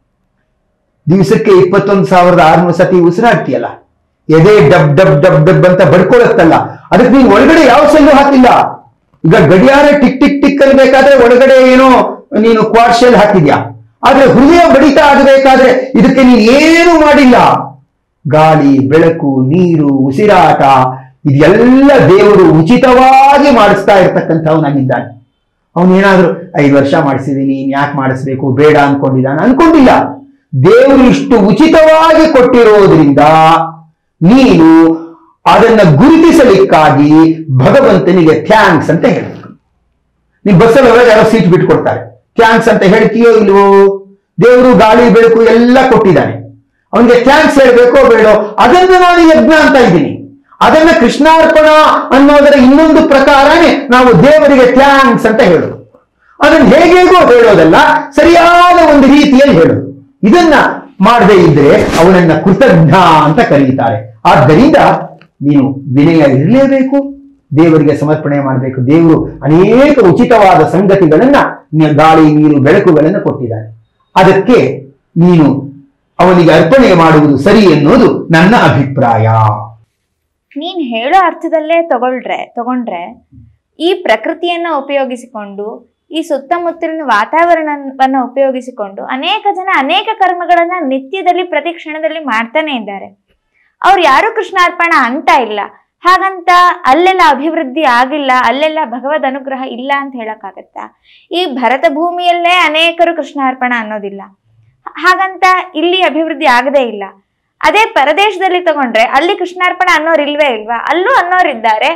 ದಿವಸಕ್ಕೆ ಇಪ್ಪತ್ತೊಂದು ಸಾವಿರದ ಆರ್ನೂರು ಸತಿ ಉಸಿರಾಡ್ತೀಯಲ್ಲ ಎದೆ ಡಬ್ ಡಬ್ ಡಬ್ ಡಬ್ ಅಂತ ಬಡ್ಕೊಳತ್ತಲ್ಲ ಅದಕ್ಕೆ ನೀನು ಒಳಗಡೆ ಯಾವ ಸೆಲ್ಲು ಹಾಕಿಲ್ಲ ಈಗ ಗಡಿಯಾರ ಟಿಕ್ ಟಿಕ್ ಟಿಕ್ ಅನ್ಬೇಕಾದ್ರೆ ಒಳಗಡೆ ಏನೋ ನೀನು ಕ್ವಾಡ್ ಶೆಲ್ ಹಾಕಿದ್ಯಾ ಆದ್ರೆ ಹೃದಯ ಬಡಿತ ಆಗಬೇಕಾದ್ರೆ ಇದಕ್ಕೆ ನೀನು ಏನು ಮಾಡಿಲ್ಲ ಗಾಳಿ ಬೆಳಕು ನೀರು ಉಸಿರಾಟ ಇದೆಲ್ಲ ದೇವರು ಉಚಿತವಾಗಿ ಮಾಡಿಸ್ತಾ ಇರ್ತಕ್ಕಂಥವನಾಗಿದ್ದಾನೆ ಅವನೇನಾದ್ರೂ ಐದು ವರ್ಷ ಮಾಡಿಸಿದೀನಿ ಇನ್ ಯಾಕೆ ಮಾಡಿಸ್ಬೇಕು ಬೇಡ ಅನ್ಕೊಂಡಿದ್ದಾನೆ ಅನ್ಕೊಂಡಿಲ್ಲ ದೇವರು ಇಷ್ಟು ಉಚಿತವಾಗಿ ಕೊಟ್ಟಿರೋದ್ರಿಂದ ನೀನು ಅದನ್ನ ಗುರುತಿಸಲಿಕ್ಕಾಗಿ ಭಗವಂತನಿಗೆ ಥ್ಯಾಂಕ್ಸ್ ಅಂತ ಹೇಳಬೇಕು ನೀನ್ ಬಸ್ಸಲ್ಲಿ ಹೋದಾಗ ಯಾರೋ ಸೀಟ್ ಬಿಟ್ಕೊಡ್ತಾರೆ ಥ್ಯಾಂಕ್ಸ್ ಅಂತ ಹೇಳ್ತೀಯೋ ಇಲ್ವೋ ದೇವರು ಗಾಳಿ ಬೆಳಕು ಎಲ್ಲ ಕೊಟ್ಟಿದ್ದಾನೆ ಅವನಿಗೆ ಥ್ಯಾಂಕ್ಸ್ ಹೇಳ್ಬೇಕೋ ಬೇಡೋ ಅದನ್ನ ನಾನು ಯಜ್ಞ ಅಂತ ಇದ್ದೀನಿ ಅದನ್ನ ಕೃಷ್ಣಾರ್ಪಣ ಅನ್ನೋದರ ಇನ್ನೊಂದು ಪ್ರಕಾರನೇ ನಾವು ದೇವರಿಗೆ ಥ್ಯಾಂಕ್ಸ್ ಅಂತ ಹೇಳೋದು ಅದನ್ನ ಹೇಗೇಗೋ ಹೇಳೋದಲ್ಲ ಸರಿಯಾದ ಒಂದು ರೀತಿಯಲ್ಲಿ ಹೇಳೋದು ಇದನ್ನ ಮಾಡದೇ ಇದ್ರೆ ಅವನನ್ನ ಕೃತಜ್ಞ ಅಂತ ಕರೀತಾರೆ ಆದ್ದರಿಂದ ನೀನು ವಿನಯ ಇರಲೇಬೇಕು ದೇವರಿಗೆ ಸಮರ್ಪಣೆ ಮಾಡಬೇಕು ದೇವರು ಅನೇಕ ಉಚಿತವಾದ ಸಂಗತಿಗಳನ್ನ ನಿ- ಗಾಳಿ ನೀರು ಬೆಳಕುಗಳನ್ನು ಕೊಟ್ಟಿದ್ದಾನೆ ಅದಕ್ಕೆ ನೀನು ಅವನಿಗೆ ಅರ್ಪಣೆ ಮಾಡುವುದು ಸರಿ ಎನ್ನುವುದು ನನ್ನ ಅಭಿಪ್ರಾಯ ನೀನ್ ಹೇಳೋ ಅರ್ಥದಲ್ಲೇ ತಗೊಳ್ರೆ ತಗೊಂಡ್ರೆ ಈ ಪ್ರಕೃತಿಯನ್ನ ಉಪಯೋಗಿಸಿಕೊಂಡು ಈ ಸುತ್ತಮುತ್ತಲಿನ ವಾತಾವರಣವನ್ನ ಉಪಯೋಗಿಸಿಕೊಂಡು ಅನೇಕ ಜನ ಅನೇಕ ಕರ್ಮಗಳನ್ನ ನಿತ್ಯದಲ್ಲಿ ಪ್ರತಿ ಕ್ಷಣದಲ್ಲಿ ಮಾಡ್ತಾನೆ ಇದ್ದಾರೆ ಅವ್ರು ಯಾರು ಕೃಷ್ಣಾರ್ಪಣ ಅಂತ ಇಲ್ಲ ಹಾಗಂತ ಅಲ್ಲೆಲ್ಲ ಅಭಿವೃದ್ಧಿ ಆಗಿಲ್ಲ ಅಲ್ಲೆಲ್ಲ ಭಗವದ್ ಅನುಗ್ರಹ ಇಲ್ಲ ಅಂತ ಹೇಳಕ್ಕಾಗತ್ತಾ ಈ ಭರತ ಭೂಮಿಯಲ್ಲೇ ಅನೇಕರು ಕೃಷ್ಣಾರ್ಪಣ ಅನ್ನೋದಿಲ್ಲ ಹಾಗಂತ ಇಲ್ಲಿ ಅಭಿವೃದ್ಧಿ ಆಗದೇ ಇಲ್ಲ ಅದೇ ಪರದೇಶದಲ್ಲಿ ತಗೊಂಡ್ರೆ ಅಲ್ಲಿ ಕೃಷ್ಣಾರ್ಪಣ ಅನ್ನೋರು ಇಲ್ವೇ ಇಲ್ವಾ ಅಲ್ಲೂ ಅನ್ನೋರಿದ್ದಾರೆ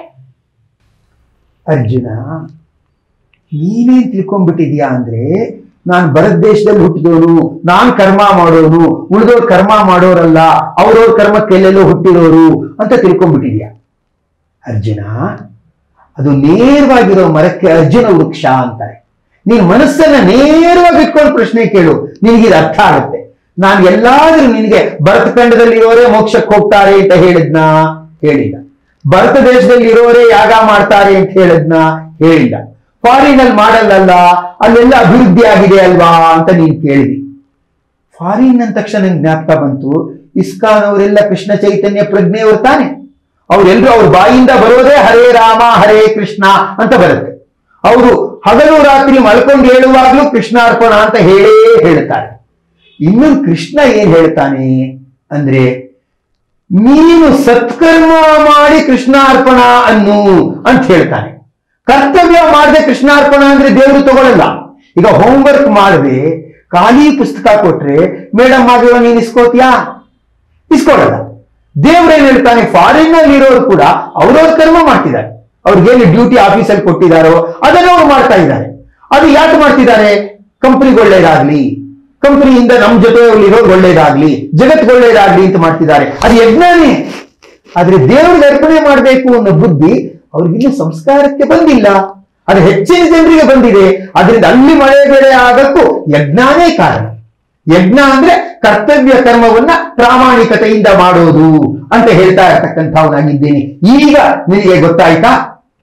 ಅರ್ಜುನ ನೀನೇನ್ ತಿಳ್ಕೊಂಡ್ಬಿಟ್ಟಿದ್ಯಾ ಅಂದ್ರೆ ನಾನು ಭರತ ದೇಶದಲ್ಲಿ ಹುಟ್ಟಿದವನು ನಾನ್ ಕರ್ಮ ಮಾಡೋನು ಉಳಿದವ್ರು ಕರ್ಮ ಮಾಡೋರಲ್ಲ ಅವ್ರವ್ರ ಕರ್ಮಕ್ಕೆ ಎಲ್ಲೆಲ್ಲೋ ಹುಟ್ಟಿರೋರು ಅಂತ ತಿಳ್ಕೊಂಡ್ಬಿಟ್ಟಿದ್ಯಾ ಅರ್ಜುನ ಅದು ನೇರವಾಗಿರೋ ಮರಕ್ಕೆ ಅರ್ಜುನ ವೃಕ್ಷ ಅಂತಾರೆ ನೀನ್ ಮನಸ್ಸನ್ನ ನೇರವಾಗಿ ಇಟ್ಕೊಂಡು ಪ್ರಶ್ನೆ ಕೇಳು ನಿನಗೆ ಇದು ಅರ್ಥ ಆಗುತ್ತೆ ನಾನು ಎಲ್ಲಾದ್ರೂ ನಿನಗೆ ಭರತ ಖಂಡದಲ್ಲಿ ಇರೋರೇ ಮೋಕ್ಷಕ್ಕೆ ಹೋಗ್ತಾರೆ ಅಂತ ಹೇಳಿದ್ನ ಹೇಳಿಲ್ಲ ಭರತ ದೇಶದಲ್ಲಿ ಇರೋರೇ ಯಾಗ ಮಾಡ್ತಾರೆ ಅಂತ ಹೇಳಿದ್ನ ಹೇಳಿಲ್ಲ ಫಾರಿನ್ ಅಲ್ಲಿ ಮಾಡಲ್ಲಲ್ಲ ಅಲ್ಲೆಲ್ಲ ಅಭಿವೃದ್ಧಿ ಆಗಿದೆ ಅಲ್ವಾ ಅಂತ ನೀನ್ ಕೇಳಿದಿ ಫಾರಿನ್ ಅಂದ ತಕ್ಷಣ ನಂಗೆ ಜ್ಞಾಪಕ ಬಂತು ಇಸ್ಕಾನ್ ಅವರೆಲ್ಲ ಕೃಷ್ಣ ಚೈತನ್ಯ ಪ್ರಜ್ಞೆಯವರು ತಾನೆ ಅವರೆಲ್ಲರೂ ಅವ್ರ ಬಾಯಿಂದ ಬರೋದೇ ಹರೇ ರಾಮ ಹರೇ ಕೃಷ್ಣ ಅಂತ ಬರುತ್ತೆ ಅವರು ಹಗಲು ರಾತ್ರಿ ಮಲ್ಕೊಂಡು ಹೇಳುವಾಗ್ಲೂ ಕೃಷ್ಣಾರ್ಪಣ ಅಂತ ಹೇಳೇ ಹೇಳ್ತಾರೆ ಇನ್ನೊಂದು ಕೃಷ್ಣ ಏನ್ ಹೇಳ್ತಾನೆ ಅಂದ್ರೆ ನೀನು ಸತ್ಕರ್ಮ ಮಾಡಿ ಕೃಷ್ಣಾರ್ಪಣ ಅನ್ನು ಅಂತ ಹೇಳ್ತಾನೆ ಕರ್ತವ್ಯ ಮಾಡದೆ ಕೃಷ್ಣಾರ್ಪಣ ಅಂದ್ರೆ ದೇವರು ತಗೊಳ್ಳಲ್ಲ ಈಗ ಹೋಮ್ವರ್ಕ್ ಮಾಡದೆ ಖಾಲಿ ಪುಸ್ತಕ ಕೊಟ್ರೆ ಮೇಡಮ್ ಆಗಿರೋ ನೀನ್ ಇಸ್ಕೋತಿಯಾ ಇಸ್ಕೊಳಲ್ಲ ದೇವ್ರೇನ್ ಹೇಳ್ತಾನೆ ಫಾರಿನ್ ಅಲ್ಲಿ ಇರೋರು ಕೂಡ ಅವ್ರವ್ರ ಕರ್ಮ ಮಾಡ್ತಿದ್ದಾರೆ ಅವ್ರಿಗೇನು ಡ್ಯೂಟಿ ಆಫೀಸಲ್ಲಿ ಕೊಟ್ಟಿದ್ದಾರೋ ಅದನ್ನ ಅವ್ರು ಮಾಡ್ತಾ ಇದ್ದಾರೆ ಅದು ಯಾಕೆ ಮಾಡ್ತಿದ್ದಾರೆ ಕಂಪನಿಗೆ ಒಳ್ಳೇದಾಗ್ಲಿ ಕಂಪನಿಯಿಂದ ನಮ್ ಜೊತೆ ಇರೋರು ಒಳ್ಳೇದಾಗ್ಲಿ ಜಗತ್ ಒಳ್ಳೇದಾಗ್ಲಿ ಅಂತ ಮಾಡ್ತಿದ್ದಾರೆ ಅದು ಯಜ್ಞನೇ ಆದ್ರೆ ದೇವರಿಗೆ ಅರ್ಪಣೆ ಮಾಡಬೇಕು ಅನ್ನೋ ಬುದ್ಧಿ ಅವ್ರಿಗಿನ್ನೂ ಸಂಸ್ಕಾರಕ್ಕೆ ಬಂದಿಲ್ಲ ಅದು ಹೆಚ್ಚಿನ ಜನರಿಗೆ ಬಂದಿದೆ ಅದರಿಂದ ಅಲ್ಲಿ ಮಳೆ ಬೆಳೆ ಆಗಕ್ಕೂ ಯಜ್ಞಾನೇ ಕಾರಣ ಯಜ್ಞ ಅಂದ್ರೆ ಕರ್ತವ್ಯ ಕರ್ಮವನ್ನ ಪ್ರಾಮಾಣಿಕತೆಯಿಂದ ಮಾಡೋದು ಅಂತ ಹೇಳ್ತಾ ಇರ್ತಕ್ಕಂಥವನಾಗಿದ್ದೇನೆ ಈಗ ನಿನಗೆ ಗೊತ್ತಾಯ್ತಾ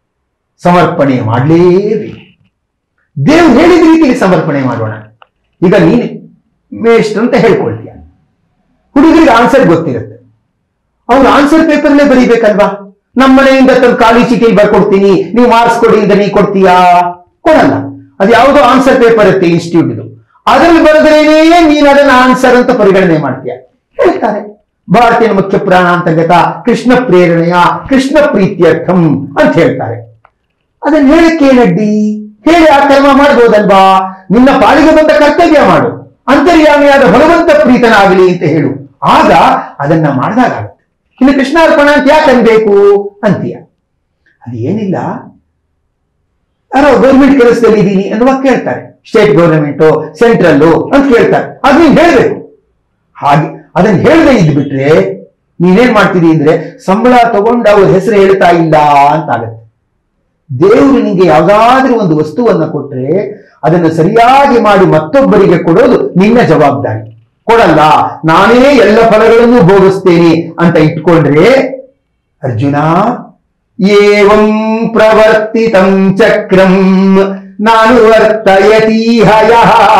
ಸಮರ್ಪಣೆ ಮಾಡಲೇಬೇಕು ದೇವ್ರು ಹೇಳಿದ ರೀತಿಯಲ್ಲಿ ಸಮರ್ಪಣೆ ಮಾಡೋಣ ಈಗ ನೀನು ಮೇಸ್ಟ್ ಅಂತ ಹೇಳ್ಕೊಳ್ತೀಯ ಹುಡುಗರಿಗೆ ಆನ್ಸರ್ ಗೊತ್ತಿರುತ್ತೆ ಅವ್ರು ಆನ್ಸರ್ ಪೇಪರ್ಲೇ ಬರೀಬೇಕಲ್ವಾ ನಮ್ಮ ಮನೆಯಿಂದ ತಂದು ಖಾಲಿ ಚೀಟಿಯಲ್ಲಿ ಬರ್ಕೊಡ್ತೀನಿ ನೀವು ಮಾರ್ಕ್ಸ್ ಕೊಡಿ ಅಂತ ನೀ ಕೊಡ್ತೀಯಾ ಕೊಡಲ್ಲ ಅದು ಯಾವುದೋ ಆನ್ಸರ್ ಪೇಪರ್ ಇರುತ್ತೆ ಇನ್ಸ್ಟಿಟ್ಯೂಟ್ ಇದು ಅದರಲ್ಲಿ ಬರೆದ್ರೇನೇ ನೀನು ಅದನ್ನ ಆನ್ಸರ್ ಅಂತ ಪರಿಗಣನೆ ಮಾಡ್ತೀಯ ಹೇಳ್ತಾರೆ ಭಾರತೀಯ ಮುಖ್ಯ ಪ್ರಾಣ ಅಂತರ್ಗತ ಕೃಷ್ಣ ಪ್ರೇರಣೆಯ ಕೃಷ್ಣ ಪ್ರೀತ್ಯರ್ಥಂ ಅಂತ ಹೇಳ್ತಾರೆ ಅದನ್ನ ಹೇಳಕ್ಕೆ ಏನಡ್ಡಿ ಹೇಳಿ ಆ ಕರ್ಮ ಮಾಡ್ಬೋದಲ್ವಾ ನಿನ್ನ ಪಾಲಿಗೆ ಬಂದ ಕರ್ತವ್ಯ ಮಾಡು ಅಂತರ್ಯಾಮಿಯಾದ ಭಗವಂತ ಪ್ರೀತನಾಗಲಿ ಅಂತ ಹೇಳು ಆಗ ಅದನ್ನ ಮಾಡಿದಾಗುತ್ತೆ ಇನ್ನು ಕೃಷ್ಣಾರ್ಪಣ ಅಂತ ಯಾಕೆ ಅನ್ಬೇಕು ಅಂತೀಯ ಅದು ಏನಿಲ್ಲ ಯಾರೋ ಗೌರ್ಮೆಂಟ್ ಕೆಲಸದಲ್ಲಿ ಇದ್ದೀನಿ ಅನ್ನುವಾಗ ಕೇಳ್ತಾರೆ ಸ್ಟೇಟ್ ಗೌರ್ಮೆಂಟು ಸೆಂಟ್ರಲ್ಲು ಅಂತ ಕೇಳ್ತಾರೆ ಅದು ನೀನ್ ಹೇಳ್ಬೇಕು ಹಾಗೆ ಅದನ್ನ ಹೇಳದೆ ಇದ್ಬಿಟ್ರೆ ನೀನೇನ್ ಮಾಡ್ತಿದಿ ಅಂದ್ರೆ ಸಂಬಳ ತಗೊಂಡು ಅವ್ರ ಹೆಸರು ಹೇಳ್ತಾ ಇಲ್ಲ ಅಂತ ಆಗತ್ತೆ ದೇವರು ನಿಂಗೆ ಯಾವ್ದಾದ್ರೂ ಒಂದು ವಸ್ತುವನ್ನ ಕೊಟ್ರೆ ಅದನ್ನು ಸರಿಯಾಗಿ ಮಾಡಿ ಮತ್ತೊಬ್ಬರಿಗೆ ಕೊಡೋದು ನಿನ್ನ ಜವಾಬ್ದಾರಿ ಕೊಡಲ್ಲ ನಾನೇ ಎಲ್ಲ ಫಲಗಳನ್ನು ಭೋಗಿಸ್ತೇನೆ ಅಂತ ಇಟ್ಕೊಂಡ್ರೆ ಅರ್ಜುನ ಏವಂ ಪ್ರವರ್ತಿತಂ ಚಕ್ರಂ ನಾನು ವರ್ತಯತಿ ಹಯ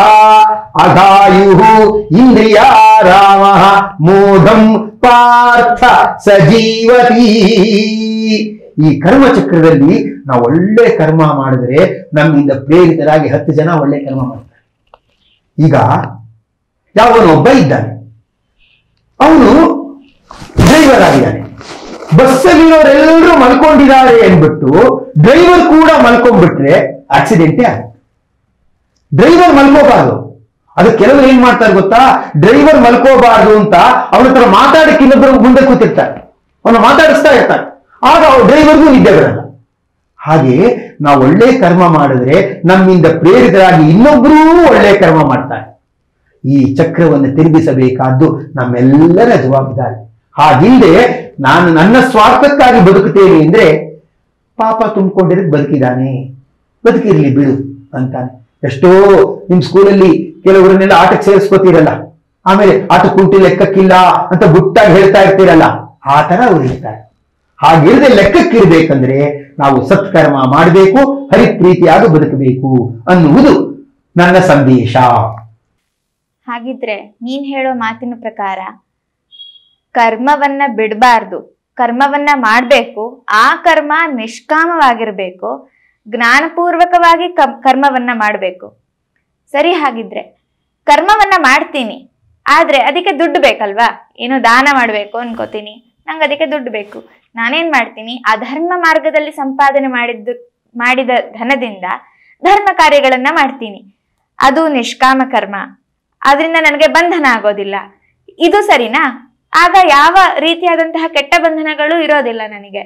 ಅಘಾಯು ಇಂದ್ರಿಯಾರಾಮ ಮೋಘಂ ಪಾರ್ಥ ಸಜೀವತಿ ಈ ಕರ್ಮ ಚಕ್ರದಲ್ಲಿ ನಾವು ಒಳ್ಳೆ ಕರ್ಮ ಮಾಡಿದ್ರೆ ನಮ್ಮಿಂದ ಪ್ರೇರಿತರಾಗಿ ಹತ್ತು ಜನ ಒಳ್ಳೆ ಕರ್ಮ ಮಾಡ್ತಾರೆ ಈಗ ಯಾವನೊಬ್ಬ ಇದ್ದಾನೆ ಅವನು ಡ್ರೈವರ್ ಆಗಿದ್ದಾನೆ ಬಸ್ಸಲ್ಲಿರೋರೆಲ್ಲರೂ ಮಲ್ಕೊಂಡಿದ್ದಾರೆ ಅಂದ್ಬಿಟ್ಟು ಡ್ರೈವರ್ ಕೂಡ ಮಲ್ಕೊಂಡ್ಬಿಟ್ರೆ ಆಕ್ಸಿಡೆಂಟೇ ಆಗುತ್ತೆ ಡ್ರೈವರ್ ಮಲ್ಕೋಬಾರ್ದು ಅದು ಕೆಲವರು ಏನ್ ಮಾಡ್ತಾರೆ ಗೊತ್ತಾ ಡ್ರೈವರ್ ಮಲ್ಕೋಬಾರ್ದು ಅಂತ ಅವನ ಹತ್ರ ಮಾತಾಡಕ್ಕೆ ಇನ್ನೊಬ್ಬರು ಮುಂದೆ ಕೂತಿರ್ತಾರೆ ಅವನು ಮಾತಾಡಿಸ್ತಾ ಇರ್ತಾರೆ ಆಗ ಅವ್ರ ಡ್ರೈವರ್ಗೂ ನಿದ್ದೆ ಬರಲ್ಲ ಹಾಗೆ ನಾವು ಒಳ್ಳೆ ಕರ್ಮ ಮಾಡಿದ್ರೆ ನಮ್ಮಿಂದ ಪ್ರೇರಿತರಾಗಿ ಇನ್ನೊಬ್ಬರೂ ಒಳ್ಳೆ ಕರ್ಮ ಮಾಡ್ತಾರೆ ಈ ಚಕ್ರವನ್ನು ತಿರುಗಿಸಬೇಕಾದ್ದು ನಮ್ಮೆಲ್ಲರ ಜವಾಬ್ದಾರಿ ಹಾಗಿಲ್ಲದೆ ನಾನು ನನ್ನ ಸ್ವಾರ್ಥಕ್ಕಾಗಿ ಬದುಕುತ್ತೇನೆ ಅಂದ್ರೆ ಪಾಪ ತುಂಬಿಕೊಂಡಿರೋದು ಬದುಕಿದಾನೆ ಬದುಕಿರ್ಲಿ ಬಿಡು ಅಂತಾನೆ ಎಷ್ಟೋ ನಿಮ್ ಸ್ಕೂಲಲ್ಲಿ ಕೆಲವರನ್ನೆಲ್ಲ ಆಟಕ್ಕೆ ಸೇರಿಸ್ಕೋತೀರಲ್ಲ ಆಮೇಲೆ ಆಟ ಕುಂಟಿ ಲೆಕ್ಕಕ್ಕಿಲ್ಲ ಅಂತ ಗುಟ್ಟಾಗಿ ಹೇಳ್ತಾ ಇರ್ತೀರಲ್ಲ ಆ ತರ ಅವ್ರು ಇರ್ತಾರೆ ಹಾಗಿರದೆ ಲೆಕ್ಕಕ್ಕಿರ್ಬೇಕಂದ್ರೆ ನಾವು ಸತ್ಕರ್ಮ ಮಾಡಬೇಕು ಹರಿಪ್ರೀತಿಯಾಗಿ ಬದುಕಬೇಕು ಅನ್ನುವುದು ನನ್ನ ಸಂದೇಶ ಹಾಗಿದ್ರೆ ನೀನ್ ಹೇಳೋ ಮಾತಿನ ಪ್ರಕಾರ ಕರ್ಮವನ್ನ ಬಿಡಬಾರ್ದು ಕರ್ಮವನ್ನ ಮಾಡ್ಬೇಕು ಆ ಕರ್ಮ ನಿಷ್ಕಾಮವಾಗಿರ್ಬೇಕು ಜ್ಞಾನಪೂರ್ವಕವಾಗಿ ಕ- ಕರ್ಮವನ್ನ ಮಾಡ್ಬೇಕು ಸರಿ ಹಾಗಿದ್ರೆ ಕರ್ಮವನ್ನ ಮಾಡ್ತೀನಿ ಆದ್ರೆ ಅದಕ್ಕೆ ದುಡ್ಡು ಬೇಕಲ್ವಾ ಏನೋ ದಾನ ಮಾಡ್ಬೇಕು ಅನ್ಕೋತೀನಿ ನಂಗೆ ಅದಕ್ಕೆ ದುಡ್ಡು ಬೇಕು ನಾನೇನ್ ಮಾಡ್ತೀನಿ ಅಧರ್ಮ ಮಾರ್ಗದಲ್ಲಿ ಸಂಪಾದನೆ ಮಾಡಿದ್ದು ಮಾಡಿದ ಧನದಿಂದ ಧರ್ಮ ಕಾರ್ಯಗಳನ್ನ ಮಾಡ್ತೀನಿ ಅದು ನಿಷ್ಕಾಮ ಕರ್ಮ ಅದರಿಂದ ನನಗೆ ಬಂಧನ ಆಗೋದಿಲ್ಲ ಇದು ಸರಿನಾ ಆಗ ಯಾವ ರೀತಿಯಾದಂತಹ ಕೆಟ್ಟ ಬಂಧನಗಳು ಇರೋದಿಲ್ಲ ನನಗೆ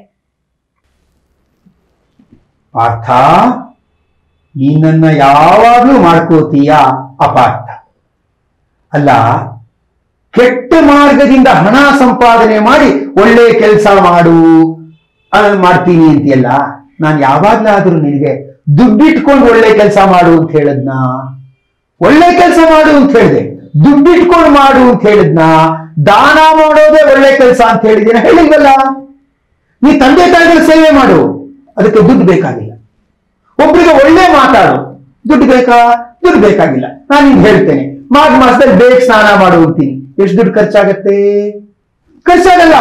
ಪಾರ್ಥ ನೀನನ್ನ ಯಾವಾಗ್ಲೂ ಮಾಡ್ಕೋತೀಯ ಅಪಾರ್ಥ ಅಲ್ಲ ಕೆಟ್ಟ ಮಾರ್ಗದಿಂದ ಹಣ ಸಂಪಾದನೆ ಮಾಡಿ ಒಳ್ಳೆ ಕೆಲಸ ಮಾಡು ಅದನ್ನ ಮಾಡ್ತೀನಿ ಅಂತೀಯಲ್ಲ ನಾನು ಯಾವಾಗ್ಲಾದ್ರೂ ನಿನಗೆ ದುಡ್ಡಿಟ್ಕೊಂಡು ಒಳ್ಳೆ ಕೆಲಸ ಮಾಡು ಅಂತ ಹೇಳದ್ನ ಒಳ್ಳೆ ಕೆಲಸ ಮಾಡು ಅಂತ ಹೇಳಿದೆ ದುಡ್ಡಿಟ್ಕೊಂಡು ಮಾಡು ಅಂತ ಹೇಳಿದ್ನ ದಾನ ಮಾಡೋದೇ ಒಳ್ಳೆ ಕೆಲಸ ಅಂತ ಹೇಳಿದ್ದೀನ ಹೇಳಿಲ್ವಲ್ಲ ನೀ ತಂದೆ ತಾಯಿಗಳ ಸೇವೆ ಮಾಡು ಅದಕ್ಕೆ ದುಡ್ಡು ಬೇಕಾಗಿಲ್ಲ ಒಬ್ರಿಗೆ ಒಳ್ಳೆ ಮಾತಾಡು ದುಡ್ಡು ಬೇಕಾ ದುಡ್ಡು ಬೇಕಾಗಿಲ್ಲ ನಾನು ನಿಮ್ಗೆ ಹೇಳ್ತೇನೆ ಮಾಘ ಮಾಸದಲ್ಲಿ ಬೇಗ ಸ್ನಾನ ಮಾಡು ಅಂತೀನಿ ಎಷ್ಟು ದುಡ್ಡು ಖರ್ಚಾಗತ್ತೆ ಖರ್ಚಾಗಲ್ಲ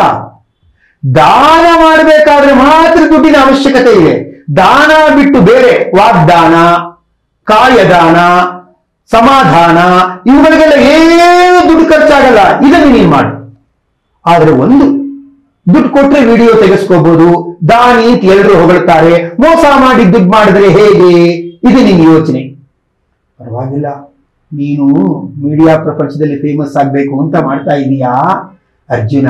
ದಾನ ಮಾಡಬೇಕಾದ್ರೆ ಮಾತ್ರ ದುಡ್ಡಿನ ಅವಶ್ಯಕತೆ ಇದೆ ದಾನ ಬಿಟ್ಟು ಬೇರೆ ವಾಗ್ದಾನ ಕಾಯದಾನ ಸಮಾಧಾನ ಇವುಗಳಿಗೆಲ್ಲ ಏನು ದುಡ್ಡು ಖರ್ಚಾಗಲ್ಲ ಇದನ್ನು ನೀನು ಮಾಡು ಆದ್ರೆ ಒಂದು ದುಡ್ಡು ಕೊಟ್ರೆ ವಿಡಿಯೋ ತೆಗೆಸ್ಕೋಬಹುದು ದಾನಿ ಅಂತ ಎಲ್ಲರೂ ಹೊಗಳ್ತಾರೆ ಮೋಸ ಮಾಡಿ ದುಡ್ಡು ಮಾಡಿದ್ರೆ ಹೇಗೆ ಇದು ನಿನ್ನ ಯೋಚನೆ ಪರವಾಗಿಲ್ಲ ನೀನು ಮೀಡಿಯಾ ಪ್ರಪಂಚದಲ್ಲಿ ಫೇಮಸ್ ಆಗ್ಬೇಕು ಅಂತ ಮಾಡ್ತಾ ಇದೀಯಾ ಅರ್ಜುನ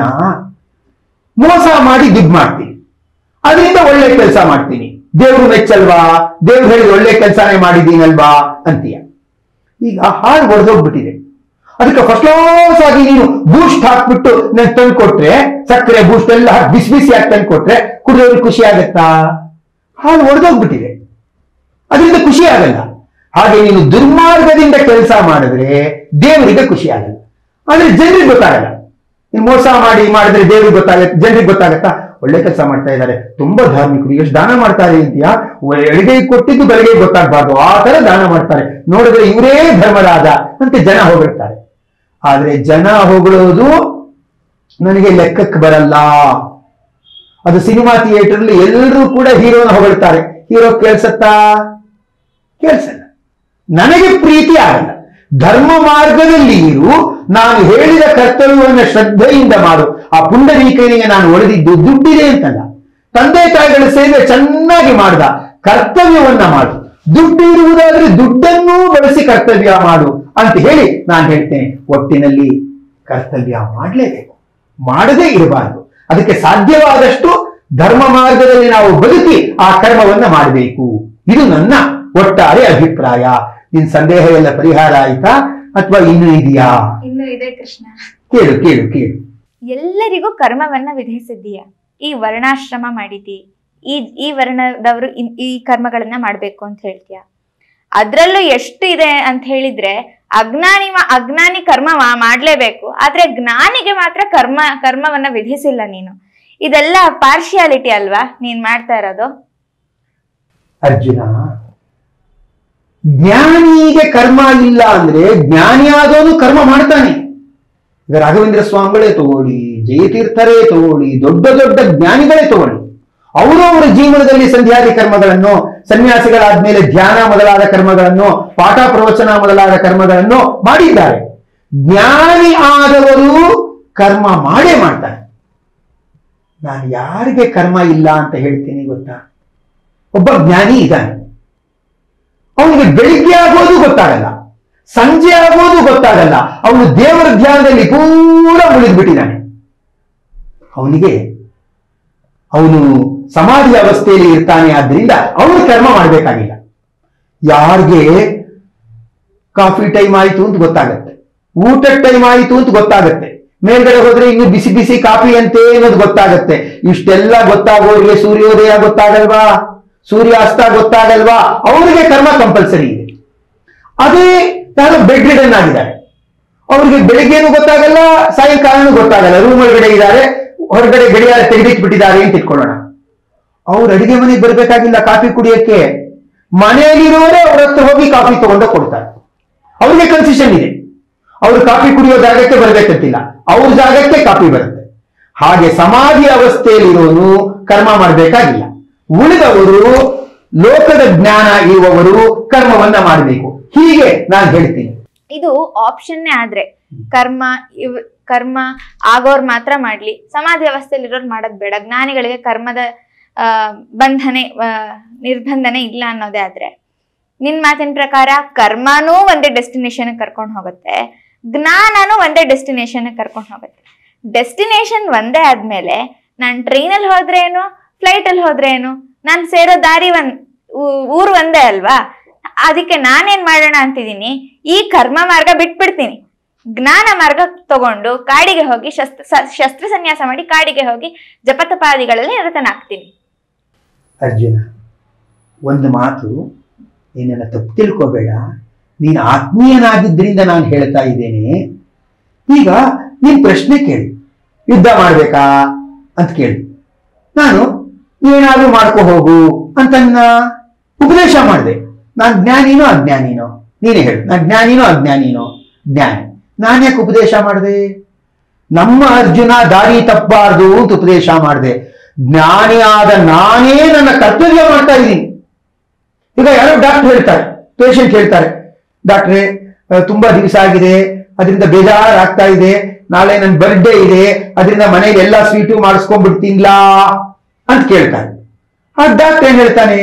ಮೋಸ ಮಾಡಿ ದುಡ್ಡು ಮಾಡ್ತೀನಿ ಅದರಿಂದ ಒಳ್ಳೆ ಕೆಲಸ ಮಾಡ್ತೀನಿ ದೇವ್ರು ಮೆಚ್ಚಲ್ವಾ ದೇವ್ರು ಹೇಳಿದ ಒಳ್ಳೆ ಕೆಲಸನೇ ಮಾಡಿದ್ದೀನಲ್ವಾ ಅಂತೀಯ ಈಗ ಹಾಳು ಹೊಡೆದೋಗ್ಬಿಟ್ಟಿದೆ ಅದಕ್ಕೆ ಫಸ್ಟ್ ಕ್ಲಾಸ್ ಆಗಿ ನೀನು ಬೂಸ್ಟ್ ಹಾಕ್ಬಿಟ್ಟು ನಾನು ತಂದು ಕೊಟ್ರೆ ಸಕ್ಕರೆ ಬೂಸ್ಟ್ ಎಲ್ಲ ಹಾಕಿ ಬಿಸಿ ಬಿಸಿ ಹಾಕಿ ತಂದು ಕೊಟ್ರೆ ಕುಡಿಯೋರಿಗೆ ಖುಷಿ ಆಗತ್ತಾ ಹಾಲು ಹೊಡೆದೋಗ್ಬಿಟ್ಟಿದೆ ಅದರಿಂದ ಖುಷಿ ಆಗಲ್ಲ ಹಾಗೆ ನೀನು ದುರ್ಮಾರ್ಗದಿಂದ ಕೆಲಸ ಮಾಡಿದ್ರೆ ದೇವರಿಗೆ ಖುಷಿ ಆಗಲ್ಲ ಆದ್ರೆ ಜನರಿಗೆ ಗೊತ್ತಾಗಲ್ಲ ನೀನು ಮೋಸ ಮಾಡಿ ಮಾಡಿದ್ರೆ ದೇವರಿಗೆ ಗೊತ್ತಾಗತ್ತೆ ಜನರಿಗೆ ಗೊತ್ತಾಗತ್ತಾ ಒಳ್ಳೆ ಕೆಲಸ ಮಾಡ್ತಾ ಇದ್ದಾರೆ ತುಂಬಾ ಧಾರ್ಮಿಕರು ಎಷ್ಟು ದಾನ ಮಾಡ್ತಾರೆ ಅಂತೀಯಾ ಎಡಗೈ ಕೊಟ್ಟಿದ್ದು ಬಲಗೈ ಗೊತ್ತಾಗಬಾರ್ದು ಆ ತರ ದಾನ ಮಾಡ್ತಾರೆ ನೋಡಿದ್ರೆ ಇವರೇ ಧರ್ಮರಾದ ಅಂತ ಜನ ಹೊಗಳ್ತಾರೆ ಆದ್ರೆ ಜನ ಹೊಗಳೋದು ನನಗೆ ಲೆಕ್ಕಕ್ಕೆ ಬರಲ್ಲ ಅದು ಸಿನಿಮಾ ಥಿಯೇಟರ್ ಎಲ್ಲರೂ ಕೂಡ ಹೀರೋನ ಹೊಗಳ್ತಾರೆ ಹೀರೋ ಕೇಳ್ಸತ್ತಾ ಕೇಳ್ಸಲ್ಲ ನನಗೆ ಪ್ರೀತಿ ಆಗಲ್ಲ ಧರ್ಮ ಮಾರ್ಗದಲ್ಲಿ ಇರು ನಾನು ಹೇಳಿದ ಕರ್ತವ್ಯವನ್ನು ಶ್ರದ್ಧೆಯಿಂದ ಮಾಡು ಆ ಪುಂಡರೀಕನಿಗೆ ನಾನು ಒಡೆದಿದ್ದು ದುಡ್ಡಿದೆ ಅಂತಲ್ಲ ತಂದೆ ತಾಯಿಗಳ ಸೇವೆ ಚೆನ್ನಾಗಿ ಮಾಡ್ದ ಕರ್ತವ್ಯವನ್ನ ಮಾಡು ದುಡ್ಡು ಇರುವುದಾದ್ರೆ ದುಡ್ಡನ್ನೂ ಬಳಸಿ ಕರ್ತವ್ಯ ಮಾಡು ಅಂತ ಹೇಳಿ ನಾನು ಹೇಳ್ತೇನೆ ಒಟ್ಟಿನಲ್ಲಿ ಕರ್ತವ್ಯ ಮಾಡಲೇಬೇಕು ಮಾಡದೇ ಇರಬಾರದು ಅದಕ್ಕೆ ಸಾಧ್ಯವಾದಷ್ಟು ಧರ್ಮ ಮಾರ್ಗದಲ್ಲಿ ನಾವು ಬದುಕಿ ಆ ಕರ್ಮವನ್ನ ಮಾಡಬೇಕು ಇದು ನನ್ನ ಒಟ್ಟಾರೆ ಅಭಿಪ್ರಾಯ ನಿನ್ ಸಂದೇಹ ಎಲ್ಲ ಪರಿಹಾರ ಆಯ್ತಾ ಅಥವಾ ಇನ್ನೂ ಇದೆಯಾ ಇನ್ನು ಇದೆ ಕೃಷ್ಣ ಕೇಳು ಕೇಳು ಕೇಳು ಎಲ್ಲರಿಗೂ ಕರ್ಮವನ್ನ ವಿಧಿಸಿದ್ದೀಯ ಈ ವರ್ಣಾಶ್ರಮ ಮಾಡಿದಿ ಈ ಈ ವರ್ಣದವರು ಇನ್- ಈ ಕರ್ಮಗಳನ್ನ ಮಾಡ್ಬೇಕು ಅಂತ ಹೇಳ್ತೀಯ ಅದ್ರಲ್ಲೂ ಎಷ್ಟು ಇದೆ ಅಂತ ಹೇಳಿದ್ರೆ ಅಜ್ಞಾನಿ ಮಾ- ಅಜ್ಞಾನಿ ಕರ್ಮ ಮಾ- ಮಾಡ್ಲೇಬೇಕು ಆದ್ರೆ ಜ್ಞಾನಿಗೆ ಮಾತ್ರ ಕರ್ಮ ಕರ್ಮವನ್ನ ವಿಧಿಸಿಲ್ಲ ನೀನು ಇದೆಲ್ಲ ಪಾರ್ಶಿಯಾಲಿಟಿ ಅಲ್ವಾ ನೀನ್ ಮಾಡ್ತಾ ಇರೋದು ಅರ್ಜುನ ಜ್ಞಾನಿಗೆ ಕರ್ಮ ಇಲ್ಲ ಅಂದ್ರೆ ಜ್ಞಾನಿ ಆದವನು ಕರ್ಮ ಮಾಡ್ತಾನೆ ಈಗ ರಾಘವೇಂದ್ರ ಸ್ವಾಮಿಗಳೇ ತಗೊಳ್ಳಿ ಜಯತೀರ್ಥರೇ ತಗೊಳ್ಳಿ ದೊಡ್ಡ ದೊಡ್ಡ ಜ್ಞಾನಿಗಳೇ ತಗೊಳ್ಳಿ ಅವರು ಅವರ ಜೀವನದಲ್ಲಿ ಸಂಧ್ಯಾದಿ ಕರ್ಮಗಳನ್ನು ಸನ್ಯಾಸಿಗಳಾದ್ಮೇಲೆ ಧ್ಯಾನ ಮೊದಲಾದ ಕರ್ಮಗಳನ್ನು ಪಾಠ ಪ್ರವಚನ ಮೊದಲಾದ ಕರ್ಮಗಳನ್ನು ಮಾಡಿದ್ದಾರೆ ಜ್ಞಾನಿ ಆದವರು ಕರ್ಮ ಮಾಡೇ ಮಾಡ್ತಾರೆ ನಾನು ಯಾರಿಗೆ ಕರ್ಮ ಇಲ್ಲ ಅಂತ ಹೇಳ್ತೀನಿ ಗೊತ್ತಾ ಒಬ್ಬ ಜ್ಞಾನಿ ಇದ್ದಾನೆ ಅವನಿಗೆ ಬೆಳಿಗ್ಗೆ ಆಗೋದು ಗೊತ್ತಾಗಲ್ಲ ಸಂಜೆ ಆಗೋದು ಗೊತ್ತಾಗಲ್ಲ ಅವನು ದೇವರ ಧ್ಯಾನದಲ್ಲಿ ಪೂರ ಮುಳಿದ್ಬಿಟ್ಟಿದ್ದಾನೆ ಅವನಿಗೆ ಅವನು ಸಮಾಧಿ ಅವಸ್ಥೆಯಲ್ಲಿ ಇರ್ತಾನೆ ಆದ್ರಿಂದ ಅವನು ಕರ್ಮ ಮಾಡಬೇಕಾಗಿಲ್ಲ ಯಾರಿಗೆ ಕಾಫಿ ಟೈಮ್ ಆಯಿತು ಅಂತ ಗೊತ್ತಾಗತ್ತೆ ಊಟದ ಟೈಮ್ ಆಯಿತು ಅಂತ ಗೊತ್ತಾಗತ್ತೆ ಮೇಲ್ಗಡೆ ಹೋದ್ರೆ ಇನ್ನು ಬಿಸಿ ಬಿಸಿ ಕಾಫಿ ಅಂತೆ ಅನ್ನೋದು ಗೊತ್ತಾಗತ್ತೆ ಇಷ್ಟೆಲ್ಲ ಗೊತ್ತಾಗೋರಿಗೆ ಸೂರ್ಯೋದಯ ಗೊತ್ತಾಗಲ್ವಾ ಸೂರ್ಯಾಸ್ತ ಗೊತ್ತಾಗಲ್ವಾ ಅವರಿಗೆ ಕರ್ಮ ಕಂಪಲ್ಸರಿ ಇದೆ ಅದೇ ಯಾರು ಬೆಡ್ ರಿಡನ್ ಆಗಿದ್ದಾರೆ ಅವ್ರಿಗೆ ಬೆಳಿಗ್ಗೆನೂ ಗೊತ್ತಾಗಲ್ಲ ಸಾಯಂಕಾಲನೂ ಗೊತ್ತಾಗಲ್ಲ ರೂಮ್ ಒಳಗಡೆ ಇದ್ದಾರೆ ಹೊರಗಡೆ ಗಡಿಯಾರ ತೆಗೆದಿಟ್ಬಿಟ್ಟಿದ್ದಾರೆ ಅಂತ ಇಟ್ಕೊಳ್ಳೋಣ ಅವ್ರು ಅಡಿಗೆ ಮನೆಗೆ ಬರ್ಬೇಕಾಗಿಲ್ಲ ಕಾಫಿ ಕುಡಿಯಕ್ಕೆ ಮನೆಯಲ್ಲಿರೋರೇ ಅವ್ರ ಹತ್ರ ಹೋಗಿ ಕಾಫಿ ತಗೊಂಡು ಕೊಡ್ತಾರೆ ಅವ್ರಿಗೆ ಕನ್ಸಿಷನ್ ಇದೆ ಅವ್ರು ಕಾಫಿ ಕುಡಿಯೋ ಜಾಗಕ್ಕೆ ಬರ್ಬೇಕಂತಿಲ್ಲ ಅವ್ರ ಜಾಗಕ್ಕೆ ಕಾಫಿ ಬರುತ್ತೆ ಹಾಗೆ ಸಮಾಧಿ ಅವಸ್ಥೆಯಲ್ಲಿರೋನು ಕರ್ಮ ಮಾಡಬೇಕಾಗಿಲ್ಲ ಉಳಿದವರು ಲೋಕದ ಜ್ಞಾನ ಇರುವವರು ಕರ್ಮವನ್ನ ಮಾಡಬೇಕು ಹೀಗೆ ನಾನು ಹೇಳ್ತೀನಿ ಇದು ಆಪ್ಷನ್ನೇ ಆದ್ರೆ ಕರ್ಮ ಇವ್ ಕರ್ಮ ಆಗೋರ್ ಮಾತ್ರ ಮಾಡ್ಲಿ ಸಮಾಧಿ ಅವಸ್ಥೆಯಲ್ಲಿ ಇರೋರು ಮಾಡೋದ್ ಬೇಡ ಜ್ಞಾನಿಗಳಿಗೆ ಕರ್ಮದ ಆ, ಬಂಧನೆ ಆ, ನಿರ್ಬಂಧನೆ ಇಲ್ಲ ಅನ್ನೋದೇ ಆದ್ರೆ ನಿನ್ ಮಾತಿನ ಪ್ರಕಾರ ಕರ್ಮನೂ ಒಂದೇ ಡೆಸ್ಟಿನೇಷನ್ ಕರ್ಕೊಂಡು ಹೋಗುತ್ತೆ ಜ್ಞಾನನೂ ಒಂದೇ ಡೆಸ್ಟಿನೇಷನ್ ಕರ್ಕೊಂಡು ಹೋಗುತ್ತೆ ಡೆಸ್ಟಿನೇಷನ್ ಒಂದೇ ಆದ್ಮೇಲೆ ನಾನು ಟ್ರೈನಲ್ಲಿ ಹೋದ್ರೆ ಏನು ಫ್ಲೈಟಲ್ಲಿ ಹೋದ್ರೆ ಏನು ನಾನು ಸೇರೋ ದಾರಿ ಒಂದ್ ಊ- ಊರು ಒಂದೇ ಅಲ್ವಾ ಅದಕ್ಕೆ ನಾನೇನ್ ಮಾಡೋಣ ಅಂತಿದ್ದೀನಿ ಈ ಕರ್ಮ ಮಾರ್ಗ ಬಿಟ್ಬಿಡ್ತೀನಿ ಜ್ಞಾನ ಮಾರ್ಗ ತಗೊಂಡು ಕಾಡಿಗೆ ಹೋಗಿ ಶಸ್ತ್ರ ಸ- ಶಸ್ತ್ರ ಸನ್ಯಾಸ ಮಾಡಿ ಕಾಡಿಗೆ ಹೋಗಿ ಜಪತಪಾದಿಗಳಲ್ಲಿ ನಿರತನಾಗ್ತೀನಿ ಅರ್ಜುನ ಒಂದು ಮಾತು ನೀನನ್ನ ತಪ್ಪು ತಿಳ್ಕೋಬೇಡ ನೀನು ಆತ್ಮೀಯನಾಗಿದ್ದರಿಂದ ನಾನು ಹೇಳ್ತಾ ಇದ್ದೇನೆ ಈಗ ನೀನ್ ಪ್ರಶ್ನೆ ಕೇಳಿ ಯುದ್ಧ ಮಾಡ್ಬೇಕಾ ಅಂತ ಕೇಳಿ ನಾನು ಏನಾದ್ರೂ ಮಾಡ್ಕೊ ಹೋಗು ಅಂತ ನನ್ನ ಉಪದೇಶ ಮಾಡಿದೆ ನಾನು ಜ್ಞಾನಿನೋ ಅಜ್ಞಾನಿನೋ ನೀನೇ ಹೇಳು ನಾನು ಜ್ಞಾನಿನೋ ಅಜ್ಞಾನಿನೋ ಜ್ಞಾನಿ ನಾನು ಯಾಕೆ ಉಪದೇಶ ಮಾಡಿದೆ ನಮ್ಮ ಅರ್ಜುನ ದಾರಿ ತಪ್ಪಬಾರ್ದು ಅಂತ ಉಪದೇಶ ಮಾಡಿದೆ ಜ್ಞಾನಿಯಾದ ನಾನೇ ನನ್ನ ಕರ್ತವ್ಯ ಮಾಡ್ತಾ ಇದ್ದೀನಿ ಈಗ ಯಾರೋ ಡಾಕ್ಟರ್ ಹೇಳ್ತಾರೆ ಪೇಷಂಟ್ ಹೇಳ್ತಾರೆ ಡಾಕ್ಟ್ರೇ ಅಹ್, ತುಂಬಾ ದಿವಸ ಆಗಿದೆ ಅದರಿಂದ ಬೇಜಾರಾಗ್ತಾ ಇದೆ ನಾಳೆ ನನ್ನ ಬರ್ಡೇ ಇದೆ ಅದರಿಂದ ಮನೆಗೆ ಎಲ್ಲ ಸ್ವೀಟು ಮಾಡಿಸ್ಕೊಂಡ್ಬಿಡ್ತೀನ್ಲಾ ಅಂತ ಕೇಳ್ತಾರೆ ಆ ಡಾಕ್ಟರ್ ಏನ್ ಹೇಳ್ತಾನೆ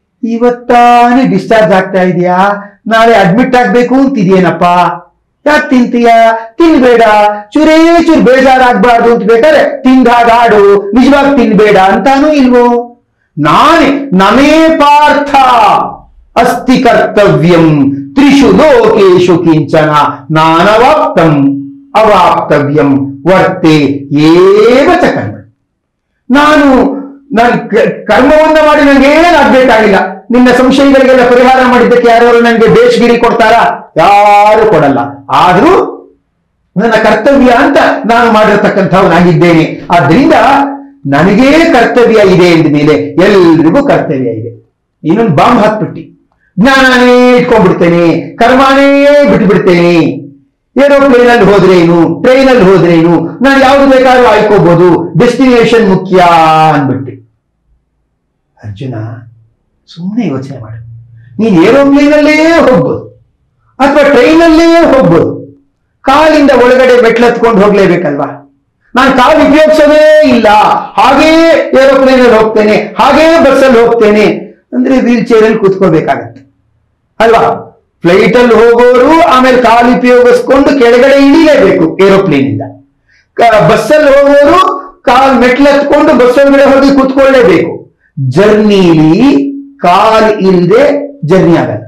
ಇವತ್ತಾನೇ ಡಿಸ್ಚಾರ್ಜ್ ಆಗ್ತಾ ಇದೆಯಾ ನಾಳೆ ಅಡ್ಮಿಟ್ ಆಗ್ಬೇಕು ಅಂತಿದ್ಯೇನಪ್ಪ ಯಾಕೆ ತಿಂತೀಯ ತಿನ್ಬೇಡ ಚೂರೇ ಚೂರು ಬೇಜಾರಾಗ್ಬಾರ್ದು ಅಂತ ಬೇಕಾದ್ರೆ ತಿಂದಾಗಾಡು ನಿಜವಾಗಿ ತಿನ್ಬೇಡ ಅಂತಾನೂ ಇಲ್ವೋ ನಾನೇ ನಮೇ ಪಾರ್ಥ ಅಸ್ತಿ ಕರ್ತವ್ಯಂ ತ್ರಿಷು ಲೋಕೇಶು ಕಿಂಚನ ನಾನವಾಪ್ತಂ ಅವಾಪ್ತವ್ಯಂ ವರ್ತೆ ಏವ ಚ ಕರ್ಮ ನಾನು ನಾನು ಕ- ಕರ್ಮವನ್ನ ಮಾಡಿ ನಂಗೆ ಏನಾಗ್ಬೇಕಾಗಿಲ್ಲ ನಿನ್ನ ಸಂಶಯಗಳಿಗೆಲ್ಲ ಪರಿಹಾರ ಮಾಡಿದ್ದಕ್ಕೆ ಯಾರು ನನಗೆ ಬೇಷ್ಗಿರಿ ಕೊಡ್ತಾರಾ ಯಾರು ಕೊಡಲ್ಲ ಆದ್ರೂ ನನ್ನ ಕರ್ತವ್ಯ ಅಂತ ನಾನು ಮಾಡಿರ್ತಕ್ಕಂಥವನಾಗಿದ್ದೇನೆ ಆದ್ರಿಂದ ನನಗೇ ಕರ್ತವ್ಯ ಇದೆ ಎಂದ ಮೇಲೆ ಎಲ್ರಿಗೂ ಕರ್ತವ್ಯ ಇದೆ ಇನ್ನೊಂದು ಬಾಂಬ್ ಹಾಕ್ಬಿಟ್ಟಿ ಜ್ಞಾನನೇ ಇಟ್ಕೊಂಡ್ಬಿಡ್ತೇನೆ ಕರ್ಮನೇ ಬಿಟ್ಟು ಬಿಡ್ತೇನೆ ಏರೋಪ್ಲೇನ್ ಅಲ್ಲಿ ಹೋದ್ರೇನು ಟ್ರೈನ್ ಅಲ್ಲಿ ಹೋದ್ರೇನು ನಾನು ಯಾವ್ದು ಬೇಕಾದ್ರೂ ಆಯ್ಕೋಬಹುದು ಡೆಸ್ಟಿನೇಷನ್ ಮುಖ್ಯ ಅಂದ್ಬಿಟ್ಟು ಅರ್ಜುನ ಸುಮ್ಮನೆ ಯೋಚನೆ ಮಾಡು ನೀನ್ ಏರೋಪ್ಲೇನ್ ಅಲ್ಲೇ ಹೋಗ್ಬೋದು ಅಥವಾ ಟ್ರೈನಲ್ಲೇ ಹೋಗ್ಬೋದು ಕಾಲಿಂದ ಒಳಗಡೆ ಮೆಟ್ಲತ್ಕೊಂಡು ಹೋಗ್ಲೇಬೇಕಲ್ವಾ ನಾನು ಕಾಲು ಉಪಯೋಗಿಸೋದೇ ಇಲ್ಲ ಹಾಗೇ ಏರೋಪ್ಲೇನ್ ಅಲ್ಲಿ ಹೋಗ್ತೇನೆ ಹಾಗೇ ಬಸ್ಸಲ್ಲಿ ಹೋಗ್ತೇನೆ ಅಂದ್ರೆ ವೀಲ್ ಚೇರ್ ಅಲ್ಲಿ ಕೂತ್ಕೋಬೇಕಾಗತ್ತೆ ಅಲ್ವಾ ಫ್ಲೈಟ್ ಅಲ್ಲಿ ಹೋಗೋರು ಆಮೇಲೆ ಕಾಲು ಉಪಯೋಗಿಸ್ಕೊಂಡು ಕೆಳಗಡೆ ಇಳಿಲೇಬೇಕು ಏರೋಪ್ಲೇನ್ ಇಂದ ಬಸ್ಸಲ್ಲಿ ಹೋಗೋರು ಕಾಲ್ ಮೆಟ್ಲತ್ಕೊಂಡು ಬಸ್ ಒಳಗಡೆ ಹೋಗಿ ಕೂತ್ಕೊಳ್ಳೇಬೇಕು ಜರ್ನಿಲಿ ಕಾಲ್ ಇಲ್ಲದೆ ಜರ್ನಿ ಆಗಲ್ಲ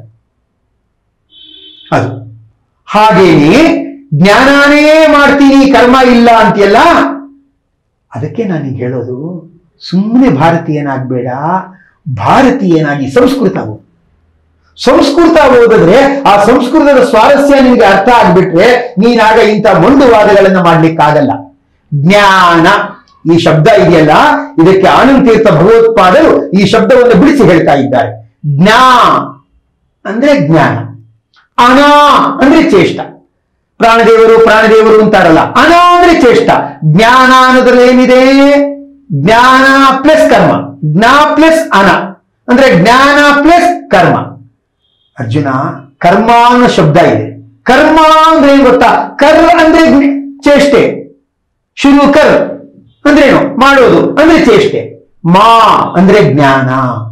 ಅದು ಹಾಗೇನೆ ಜ್ಞಾನನೇ ಮಾಡ್ತೀನಿ ಕರ್ಮ ಇಲ್ಲ ಅಂತೀಯಲ್ಲ ಅದಕ್ಕೆ ನಾನೀಗ ಹೇಳೋದು ಸುಮ್ಮನೆ ಭಾರತೀಯನಾಗ್ಬೇಡ ಭಾರತೀಯನಾಗಿ ಸಂಸ್ಕೃತ ಓದು ಸಂಸ್ಕೃತ ಓದಿದ್ರೆ ಆ ಸಂಸ್ಕೃತದ ಸ್ವಾರಸ್ಯ ನಿನಗೆ ಅರ್ಥ ಆಗ್ಬಿಟ್ರೆ ನೀನಾಗ ಇಂಥ ಮೊಂಡುವಾದಗಳನ್ನ ಮಾಡ್ಲಿಕ್ಕಾಗಲ್ಲ ಜ್ಞಾನ ಈ ಶಬ್ದ ಇದೆಯಲ್ಲ ಇದಕ್ಕೆ ಆನಂದ ತೀರ್ಥ ಭಗವತ್ಪಾದರು ಈ ಶಬ್ದವನ್ನು ಬಿಡಿಸಿ ಹೇಳ್ತಾ ಇದ್ದಾರೆ ಜ್ಞಾ ಅಂದ್ರೆ ಜ್ಞಾನ ಅನ ಅಂದ್ರೆ ಚೇಷ್ಟ ಪ್ರಾಣದೇವರು ಪ್ರಾಣದೇವರು ಅಂತಾರಲ್ಲ ಅನ ಅಂದ್ರೆ ಚೇಷ್ಟ ಜ್ಞಾನ ಅನ್ನೋದ್ರಲ್ಲಿ ಏನಿದೆ ಜ್ಞಾನ ಪ್ಲಸ್ ಕರ್ಮ ಜ್ಞಾ ಪ್ಲಸ್ ಅನ ಅಂದ್ರೆ ಜ್ಞಾನ ಪ್ಲಸ್ ಕರ್ಮ ಅರ್ಜುನ ಕರ್ಮ ಅನ್ನೋ ಶಬ್ದ ಇದೆ ಕರ್ಮ ಅಂದ್ರೆ ಏನ್ ಗೊತ್ತಾ ಕರ್ ಅಂದ್ರೆ ಜ್ಞ- ಚೇಷ್ಟೆ ಶುರು ಕರ್ ಅಂದ್ರೇನು ಮಾಡೋದು ಅಂದ್ರೆ ಚೇಷ್ಟೆ ಮಾ ಅಂದ್ರೆ ಜ್ಞಾನ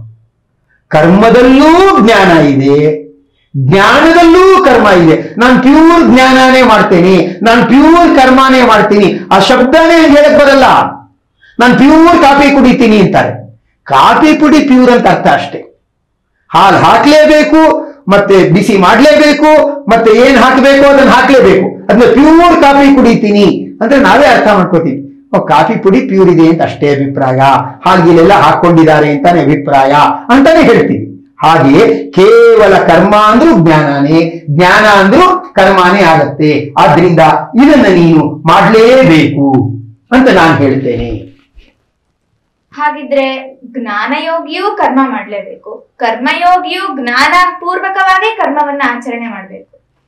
ಕರ್ಮದಲ್ಲೂ ಜ್ಞಾನ ಇದೆ ಜ್ಞಾನದಲ್ಲೂ ಕರ್ಮ ಇದೆ ನಾನು ಪ್ಯೂರ್ ಜ್ಞಾನನೇ ಮಾಡ್ತೇನೆ ನಾನು ಪ್ಯೂರ್ ಕರ್ಮನೇ ಮಾಡ್ತೀನಿ ಆ ಶಬ್ದನೇ ಹೇಳಕ್ ಬರಲ್ಲ ನಾನು ಪ್ಯೂರ್ ಕಾಫಿ ಕುಡಿತೀನಿ ಅಂತಾರೆ ಕಾಫಿ ಪುಡಿ ಪ್ಯೂರ್ ಅಂತ ಅರ್ಥ ಅಷ್ಟೇ ಹಾಲು ಹಾಕ್ಲೇಬೇಕು ಮತ್ತೆ ಬಿಸಿ ಮಾಡ್ಲೇಬೇಕು ಮತ್ತೆ ಏನ್ ಹಾಕ್ಬೇಕು ಅದನ್ನ ಹಾಕ್ಲೇಬೇಕು ಅದನ್ನ ಪ್ಯೂರ್ ಕಾಫಿ ಕುಡಿತೀನಿ ಅಂದ್ರೆ ನಾವೇ ಅರ್ಥ ಮಾಡ್ಕೋತೀವಿ ಓ, ಕಾಫಿ ಪುಡಿ ಪ್ಯೂರ್ ಇದೆ ಅಂತ ಅಷ್ಟೇ ಅಭಿಪ್ರಾಯ ಹಾಲ್ಗಿಲೆಲ್ಲ ಹಾಕೊಂಡಿದ್ದಾರೆ ಅಂತಾನೆ ಅಭಿಪ್ರಾಯ ಅಂತಾನೆ ಹೇಳ್ತೀವಿ ಹಾಗೆ ಕೇವಲ ಕರ್ಮ ಅಂದ್ರೂ ಜ್ಞಾನನೇ ಜ್ಞಾನ ಅಂದ್ರೂ ಕರ್ಮನೇ ಆಗತ್ತೆ ಆದ್ರಿಂದ ಇದನ್ನ ನೀನು ಮಾಡ್ಲೇಬೇಕು ಅಂತ ನಾನು ಹೇಳ್ತೇನೆ ಹಾಗಿದ್ರೆ ಜ್ಞಾನಯೋಗಿಯೂ ಕರ್ಮ ಮಾಡ್ಲೇಬೇಕು ಕರ್ಮಯೋಗಿಯೂ ಜ್ಞಾನ ಪೂರ್ವಕವಾಗಿ ಕರ್ಮವನ್ನ ಆಚರಣೆ ಮಾಡ್ಬೇಕು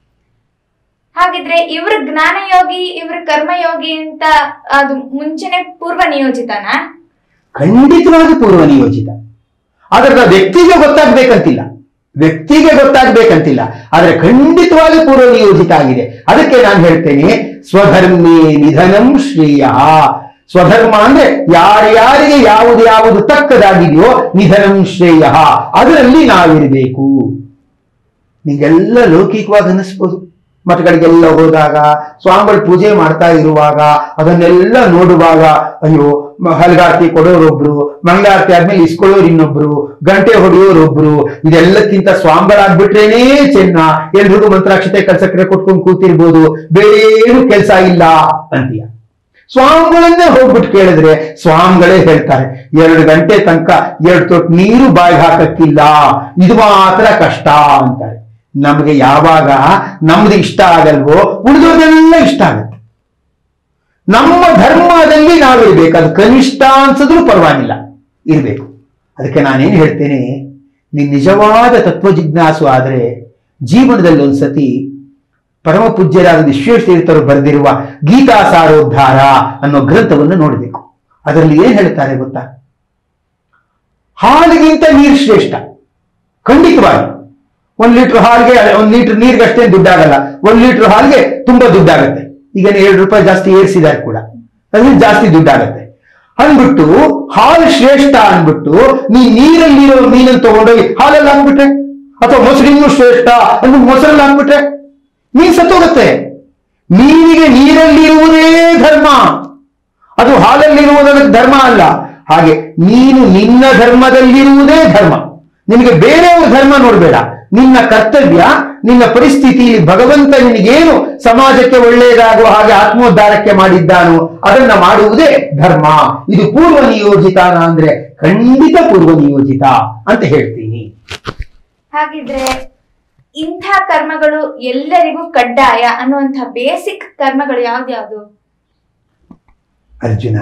ಹಾಗಿದ್ರೆ ಇವ್ರ ಜ್ಞಾನಯೋಗಿ ಇವ್ರ ಕರ್ಮಯೋಗಿ ಅಂತ ಅದು ಮುಂಚೆನೆ ಪೂರ್ವ ನಿಯೋಜಿತನಾ ಖಂಡಿತವಾಗಿ ಪೂರ್ವ ನಿಯೋಜಿತ ಆದ್ರೆ ಅದು ವ್ಯಕ್ತಿಗೆ ಗೊತ್ತಾಗ್ಬೇಕಂತಿಲ್ಲ ವ್ಯಕ್ತಿಗೆ ಗೊತ್ತಾಗ್ಬೇಕಂತಿಲ್ಲ ಆದ್ರೆ ಖಂಡಿತವಾಗಿ ಪೂರ್ವ ನಿಯೋಜಿತ ಆಗಿದೆ ಅದಕ್ಕೆ ನಾನು ಹೇಳ್ತೇನೆ ಸ್ವಧರ್ಮೇ ನಿಧನಂ ಶ್ರೇಯ ಸ್ವಧರ್ಮ ಅಂದ್ರೆ ಯಾರ್ಯಾರಿಗೆ ಯಾವುದು ಯಾವುದು ತಕ್ಕದಾಗಿದೆಯೋ ನಿಧನಂ ಶ್ರೇಯ ಅದರಲ್ಲಿ ನಾವಿರಬೇಕು ನಿಂಗೆಲ್ಲ ಲೌಕಿಕವಾಗಿ ಅನ್ನಿಸ್ಬೋದು ಮಠಗಳಿಗೆಲ್ಲ ಹೋದಾಗ ಸ್ವಾಮಿಗಳು ಪೂಜೆ ಮಾಡ್ತಾ ಇರುವಾಗ ಅದನ್ನೆಲ್ಲ ನೋಡುವಾಗ ಅಯ್ಯೋ ಮ- ಹಲಗಾರತಿ ಕೊಡೋರೊಬ್ರು ಮಂಗಳಾರತಿ ಆದ್ಮೇಲೆ ಇಸ್ಕೊಳ್ಳೋರು ಇನ್ನೊಬ್ರು ಗಂಟೆ ಹೊಡೆಯೋರೊಬ್ರು ಇದೆಲ್ಲಕ್ಕಿಂತ ಸ್ವಾಮಿಗಳಾಗ್ಬಿಟ್ರೇನೇ ಚೆನ್ನ ಎಲ್ರಿಗೂ ಮಂತ್ರಾಕ್ಷತೆ ಕಲ್ಸಕ್ರೆ ಕೊಟ್ಕೊಂಡು ಕೂತಿರ್ಬೋದು ಬೇರೆ ಏನು ಕೆಲಸ ಇಲ್ಲ ಅಂತೀಯ ಸ್ವಾಮಿಗಳನ್ನೇ ಹೋಗ್ಬಿಟ್ಟು ಕೇಳಿದ್ರೆ ಸ್ವಾಮಿಗಳೇ ಹೇಳ್ತಾರೆ ಎರಡು ಗಂಟೆ ತನಕ ಎರಡು ತೊಟ್ಟು ನೀರು ಬಾಯಿಗೆ ಹಾಕಕ್ಕಿಲ್ಲ ಇದು ಮಾತ್ರ ಕಷ್ಟ ಅಂತಾರೆ ನಮಗೆ ಯಾವಾಗ ನಮ್ದು ಇಷ್ಟ ಆಗಲ್ವೋ ಉಳಿದೋದೆಲ್ಲ ಇಷ್ಟ ಆಗುತ್ತೆ ನಮ್ಮ ಧರ್ಮದಲ್ಲಿ ನಾವಿರ್ಬೇಕು ಅದು ಕನಿಷ್ಠ ಅನ್ಸಿದ್ರು ಪರವಾಗಿಲ್ಲ ಇರ್ಬೇಕು ಅದಕ್ಕೆ ನಾನೇನು ಹೇಳ್ತೇನೆ ನೀನ್ ನಿಜವಾದ ತತ್ವ ಜಿಜ್ಞಾಸು ಆದ್ರೆ ಜೀವನದಲ್ಲಿ ಒಂದ್ಸತಿ ಪರಮ ಪೂಜ್ಯರಾದ ವಿಶ್ವೇಶ್ವತೀರ್ಥರು ಬರೆದಿರುವ ಗೀತಾ ಸಾರೋದ್ಧಾರ ಅನ್ನೋ ಗ್ರಂಥವನ್ನು ನೋಡಬೇಕು ಅದರಲ್ಲಿ ಏನ್ ಹೇಳ್ತಾರೆ ಗೊತ್ತಾ ಹಾಲಿಗಿಂತ ನೀರು ಶ್ರೇಷ್ಠ ಖಂಡಿತವಾಗಿ ಒಂದ್ ಲೀಟರ್ ಹಾಲ್ಗೆ ಒಂದ್ ಲೀಟರ್ ನೀರ್ಗೆ ಅಷ್ಟೇನು ದುಡ್ಡಾಗಲ್ಲ ಒಂದ್ ಲೀಟರ್ ಹಾಲ್ಗೆ ತುಂಬಾ ದುಡ್ಡಾಗತ್ತೆ ಈಗ ಏಳು ರೂಪಾಯಿ ಜಾಸ್ತಿ ಏರಿಸಿದ್ದಾರೆ ಕೂಡ ಅದ್ರಿಂದ ಜಾಸ್ತಿ ದುಡ್ಡಾಗತ್ತೆ ಅಂದ್ಬಿಟ್ಟು ಹಾಲು ಶ್ರೇಷ್ಠ ಅಂದ್ಬಿಟ್ಟು ನೀ ನೀರಲ್ಲಿರೋ ಮೀನನ್ನು ತಗೊಂಡೋಗಿ ಹಾಲಲ್ಲಿ ಹಾಕ್ಬಿಟ್ರೆ ಅಥವಾ ಮೊಸರಿನೂ ಶ್ರೇಷ್ಠ ಅಂದ್ಬಿಟ್ಟು ಮೊಸರಲ್ಲಿ ಹಾಕ್ಬಿಟ್ರೆ ಮೀನ್ ಸತ್ತೋಗುತ್ತೆ ಮೀನಿಗೆ ನೀರಲ್ಲಿರುವುದೇ ಧರ್ಮ ಅದು ಹಾಲಲ್ಲಿರುವುದಕ್ಕೆ ಧರ್ಮ ಅಲ್ಲ ಹಾಗೆ ನೀನು ನಿನ್ನ ಧರ್ಮದಲ್ಲಿರುವುದೇ ಧರ್ಮ ನಿನಗೆ ಬೇರೆಯವ್ರ ಧರ್ಮ ನೋಡಬೇಡ ನಿನ್ನ ಕರ್ತವ್ಯ ನಿನ್ನ ಪರಿಸ್ಥಿತಿಯಲ್ಲಿ ಭಗವಂತ ನಿನಗೇನು ಸಮಾಜಕ್ಕೆ ಒಳ್ಳೆಯದಾಗುವ ಹಾಗೆ ಆತ್ಮೋದ್ಧಾರಕ್ಕೆ ಮಾಡಿದ್ದಾನೋ ಅದನ್ನ ಮಾಡುವುದೇ ಧರ್ಮ ಇದು ಪೂರ್ವ ನಿಯೋಜಿತಾನ ಅಂದ್ರೆ ಖಂಡಿತ ಪೂರ್ವ ನಿಯೋಜಿತ ಅಂತ ಹೇಳ್ತೀನಿ ಹಾಗಿದ್ರೆ ಇಂಥ ಕರ್ಮಗಳು ಎಲ್ಲರಿಗೂ ಕಡ್ಡಾಯ ಅನ್ನುವಂಥ ಬೇಸಿಕ್ ಕರ್ಮಗಳು ಯಾವ್ದ್ಯಾವ್ದು ಅರ್ಜುನ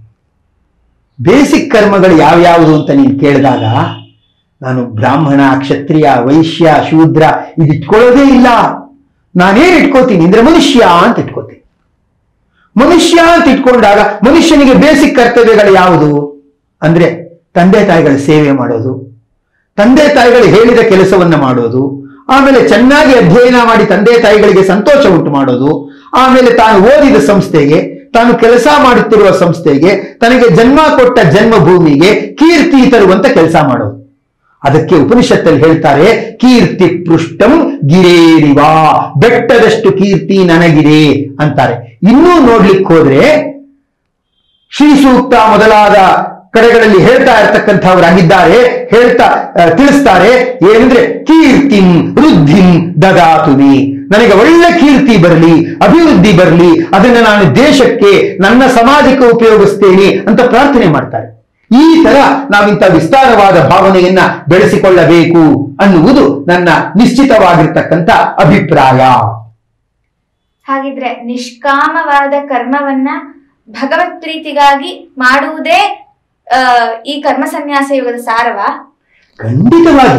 ಬೇಸಿಕ್ ಕರ್ಮಗಳು ಯಾವ್ಯಾವುದು ಅಂತ ನೀನು ಕೇಳಿದಾಗ ನಾನು ಬ್ರಾಹ್ಮಣ ಕ್ಷತ್ರಿಯ ವೈಶ್ಯ ಶೂದ್ರ ಇದು ಇಟ್ಕೊಳ್ಳೋದೇ ಇಲ್ಲ ನಾನೇನ್ ಇಟ್ಕೋತೀನಿ ಅಂದ್ರೆ ಮನುಷ್ಯ ಅಂತ ಇಟ್ಕೋತೀನಿ ಮನುಷ್ಯ ಅಂತ ಇಟ್ಕೊಂಡಾಗ ಮನುಷ್ಯನಿಗೆ ಬೇಸಿಕ್ ಕರ್ತವ್ಯಗಳು ಯಾವುದು ಅಂದ್ರೆ ತಂದೆ ತಾಯಿಗಳ ಸೇವೆ ಮಾಡೋದು ತಂದೆ ತಾಯಿಗಳು ಹೇಳಿದ ಕೆಲಸವನ್ನ ಮಾಡೋದು ಆಮೇಲೆ ಚೆನ್ನಾಗಿ ಅಧ್ಯಯನ ಮಾಡಿ ತಂದೆ ತಾಯಿಗಳಿಗೆ ಸಂತೋಷ ಉಂಟು ಮಾಡೋದು ಆಮೇಲೆ ತಾನು ಓದಿದ ಸಂಸ್ಥೆಗೆ ತಾನು ಕೆಲಸ ಮಾಡುತ್ತಿರುವ ಸಂಸ್ಥೆಗೆ ತನಗೆ ಜನ್ಮ ಕೊಟ್ಟ ಜನ್ಮಭೂಮಿಗೆ ಕೀರ್ತಿ ತರುವಂತ ಕೆಲಸ ಮಾಡೋದು ಅದಕ್ಕೆ ಉಪನಿಷತ್ತಲ್ಲಿ ಹೇಳ್ತಾರೆ ಕೀರ್ತಿ ಪೃಷ್ಟಂ ಗಿರೇರಿವಾ ಬೆಟ್ಟದಷ್ಟು ಕೀರ್ತಿ ನನಗಿದೆ ಅಂತಾರೆ ಇನ್ನೂ ನೋಡ್ಲಿಕ್ಕೆ ಹೋದ್ರೆ ಶ್ರೀ ಸೂಕ್ತ ಮೊದಲಾದ ಕಡೆಗಳಲ್ಲಿ ಹೇಳ್ತಾ ಇರ್ತಕ್ಕಂಥವರಾಗಿದ್ದಾರೆ ಹೇಳ್ತಾ ಆ, ತಿಳಿಸ್ತಾರೆ ಏನಂದ್ರೆ ಕೀರ್ತಿಂ ವೃದ್ಧಿಂ ದದಾತುಮಿ ನನಗೆ ಒಳ್ಳೆ ಕೀರ್ತಿ ಬರಲಿ ಅಭಿವೃದ್ಧಿ ಬರಲಿ ಅದನ್ನು ನಾನು ದೇಶಕ್ಕೆ ನನ್ನ ಸಮಾಜಕ್ಕೆ ಉಪಯೋಗಿಸ್ತೇನೆ ಅಂತ ಪ್ರಾರ್ಥನೆ ಮಾಡ್ತಾರೆ ಈ ತರ ನಾವಿಂತ ವಿಸ್ತಾರವಾದ ಭಾವನೆಯನ್ನ ಬೆಳೆಸಿಕೊಳ್ಳಬೇಕು ಅನ್ನುವುದು ನನ್ನ ನಿಶ್ಚಿತವಾಗಿರ್ತಕ್ಕಂಥ ಅಭಿಪ್ರಾಯ ಹಾಗಿದ್ರೆ ನಿಷ್ಕಾಮವಾದ ಕರ್ಮವನ್ನ ಭಗವತ್ ಪ್ರೀತಿಗಾಗಿ ಮಾಡುವುದೇ ಆ, ಈ ಕರ್ಮ ಸನ್ಯಾಸ ಯೋಗದ ಸಾರವಾ ಖಂಡಿತವಾಗಿ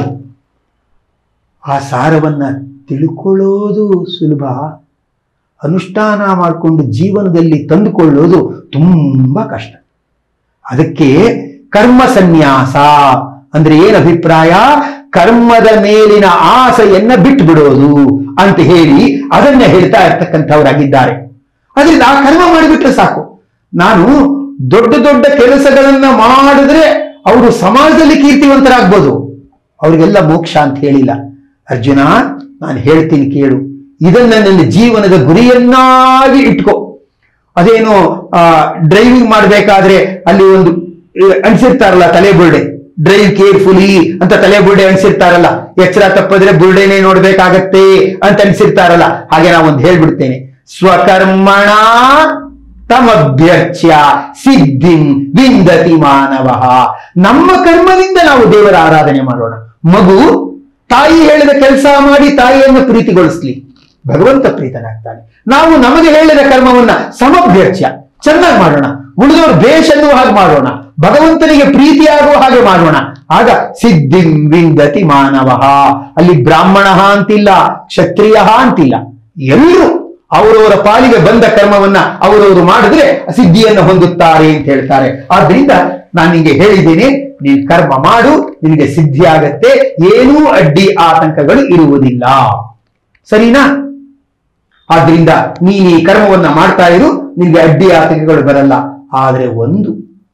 ಆ ಸಾರವನ್ನ ತಿಳ್ಕೊಳ್ಳೋದು ಸುಲಭ ಅನುಷ್ಠಾನ ಮಾಡಿಕೊಂಡು ಜೀವನದಲ್ಲಿ ತಂದುಕೊಳ್ಳೋದು ತುಂಬಾ ಕಷ್ಟ ಅದಕ್ಕೆ ಕರ್ಮ ಸನ್ಯಾಸ ಅಂದ್ರೆ ಏನ್ ಅಭಿಪ್ರಾಯ ಕರ್ಮದ ಮೇಲಿನ ಆಸೆಯನ್ನ ಬಿಟ್ಟು ಬಿಡೋದು ಅಂತ ಹೇಳಿ ಅದನ್ನ ಹೇಳ್ತಾ ಇರ್ತಕ್ಕಂಥವರಾಗಿದ್ದಾರೆ ಅದರಿಂದ ಆ ಕರ್ಮ ಮಾಡಿಬಿಟ್ರೆ ಸಾಕು ನಾನು ದೊಡ್ಡ ದೊಡ್ಡ ಕೆಲಸಗಳನ್ನ ಮಾಡಿದ್ರೆ ಅವರು ಸಮಾಜದಲ್ಲಿ ಕೀರ್ತಿವಂತರಾಗ್ಬೋದು ಅವ್ರಿಗೆಲ್ಲ ಮೋಕ್ಷ ಅಂತ ಹೇಳಿಲ್ಲ ಅರ್ಜುನ ನಾನು ಹೇಳ್ತೀನಿ ಕೇಳು ಇದನ್ನ ನನ್ನ ಜೀವನದ ಗುರಿಯನ್ನಾಗಿ ಇಟ್ಕೋ ಅದೇನು ಡ್ರೈವಿಂಗ್ ಮಾಡಬೇಕಾದ್ರೆ ಅಲ್ಲಿ ಒಂದು ಆ, ಅನ್ಸಿರ್ತಾರಲ್ಲ ತಲೆ ಬುರುಡೆ ಡ್ರೈವ್ ಕೇರ್ಫುಲಿ ಅಂತ ತಲೆ ಬುರುಡೆ ಅನ್ಸಿರ್ತಾರಲ್ಲ ಎಚ್ಚರ ತಪ್ಪದ್ರೆ ಬುರುಡೆನೆ ನೋಡ್ಬೇಕಾಗತ್ತೆ ಅಂತ ಅನ್ಸಿರ್ತಾರಲ್ಲ ಹಾಗೆ ನಾ ಒಂದು ಹೇಳ್ಬಿಡ್ತೇನೆ ಸ್ವಕರ್ಮಣ ತಮಭ್ಯರ್ಚ್ಯ ಸಿದ್ಧಿಂ ವಿಂದತಿ ಮಾನವ ನಮ್ಮ ಕರ್ಮದಿಂದ ನಾವು ದೇವರ ಆರಾಧನೆ ಮಾಡೋಣ ಮಗು ತಾಯಿ ಹೇಳಿದ ಕೆಲಸ ಮಾಡಿ ತಾಯಿಯನ್ನು ಪ್ರೀತಿಗೊಳಿಸ್ಲಿ ಭಗವಂತ ಪ್ರೀತನಾಗ್ತಾನೆ ನಾವು ನಮಗೆ ಹೇಳಿದ ಕರ್ಮವನ್ನ ಸಮಭ್ಯರ್ಚ್ಯ ಚೆನ್ನಾಗಿ ಮಾಡೋಣ ಉಳಿದವರು ಬೇಷ್ ಅನ್ನುವ ಹಾಗೆ ಮಾಡೋಣ ಭಗವಂತನಿಗೆ ಪ್ರೀತಿಯಾಗುವ ಹಾಗೆ ಮಾಡೋಣ ಆಗ ಸಿದ್ಧಿಂ ವಿಂದತಿ ಮಾನವ ಅಲ್ಲಿ ಬ್ರಾಹ್ಮಣ ಅಂತಿಲ್ಲ ಕ್ಷತ್ರಿಯ ಅಂತಿಲ್ಲ ಎಲ್ಲರೂ ಅವರವರ ಪಾಲಿಗೆ ಬಂದ ಕರ್ಮವನ್ನ ಅವರವರು ಮಾಡಿದ್ರೆ ಸಿದ್ಧಿಯನ್ನು ಹೊಂದುತ್ತಾರೆ ಅಂತ ಹೇಳ್ತಾರೆ ಆದ್ರಿಂದ ನಾನು ನಿಂಗೆ ಹೇಳಿದ್ದೇನೆ ನೀನ್ ಕರ್ಮ ಮಾಡು ನಿನಗೆ ಸಿದ್ಧಿ ಆಗತ್ತೆ ಏನೂ ಅಡ್ಡಿ ಆತಂಕಗಳು ಇರುವುದಿಲ್ಲ ಸರಿನಾ ಆದ್ರಿಂದ ನೀನ್ ಈ ಕರ್ಮವನ್ನ ಮಾಡ್ತಾ ಇರು ನಿನ್ಗೆ ಅಡ್ಡಿ ಆತಂಕಗಳು ಬರಲ್ಲ ಆದ್ರೆ ಒಂದು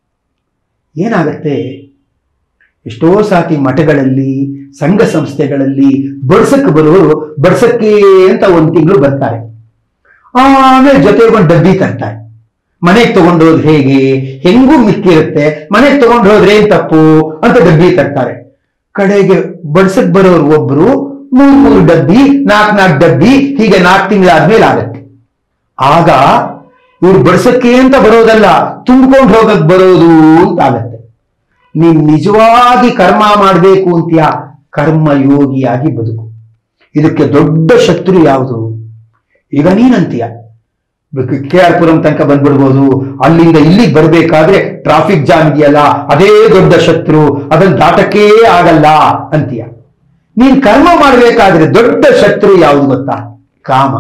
ಏನಾಗತ್ತೆ ಎಷ್ಟೋ ಸಾತಿ ಮಠಗಳಲ್ಲಿ ಸಂಘ ಸಂಸ್ಥೆಗಳಲ್ಲಿ ಬಡ್ಸಕ್ಕೆ ಬರೋರು ಬಡ್ಸಕ್ಕೆ ಅಂತ ಒಂದ್ ತಿಂಗಳು ಬರ್ತಾರೆ ಆಮೇಲೆ ಜೊತೆಗೆ ಒಂದು ಡಬ್ಬಿ ತರ್ತಾರೆ ಮನೆಗೆ ತಗೊಂಡೋದ್ ಹೇಗೆ ಹೆಂಗೂ ಮಿಕ್ಕಿರುತ್ತೆ ಮನೆಗೆ ತಗೊಂಡು ಹೋದ್ರೆ ಏನ್ ತಪ್ಪು ಅಂತ ಡಬ್ಬಿ ತರ್ತಾರೆ ಕಡೆಗೆ ಬಡ್ಸಕ್ ಬರೋರು ಒಬ್ರು ಮೂರ್ ಮೂರು ಡಬ್ಬಿ ನಾಲ್ಕ್ ನಾಲ್ಕು ಡಬ್ಬಿ ಹೀಗೆ ನಾಲ್ಕು ತಿಂಗಳಾದ್ಮೇಲೆ ಆಗತ್ತೆ ಆಗ ಇವ್ರು ಬಡ್ಸಕ್ಕೆ ಅಂತ ಬರೋದಲ್ಲ ತುಂಬಿಕೊಂಡು ಹೋಗಕ್ ಬರೋದು ಅಂತ ಆಗತ್ತೆ ನೀನ್ ನಿಜವಾಗಿ ಕರ್ಮ ಮಾಡಬೇಕು ಅಂತೀಯ ಕರ್ಮಯೋಗಿಯಾಗಿ ಬದುಕು ಇದಕ್ಕೆ ದೊಡ್ಡ ಶತ್ರು ಯಾವುದು ಈಗ ನೀನಂತೀಯ ಕೆ ಆರ್ ಪುರಂ ತನಕ ಬಂದ್ಬಿಡ್ಬೋದು ಅಲ್ಲಿಂದ ಇಲ್ಲಿಗೆ ಬರ್ಬೇಕಾದ್ರೆ ಟ್ರಾಫಿಕ್ ಜಾಮ್ ಇದೆಯಲ್ಲ ಅದೇ ದೊಡ್ಡ ಶತ್ರು ಅದನ್ನ ದಾಟಕ್ಕೇ ಆಗಲ್ಲ ಅಂತೀಯ ನೀನ್ ಕರ್ಮ ಮಾಡಬೇಕಾದ್ರೆ ದೊಡ್ಡ ಶತ್ರು ಯಾವುದು ಗೊತ್ತಾ ಕಾಮ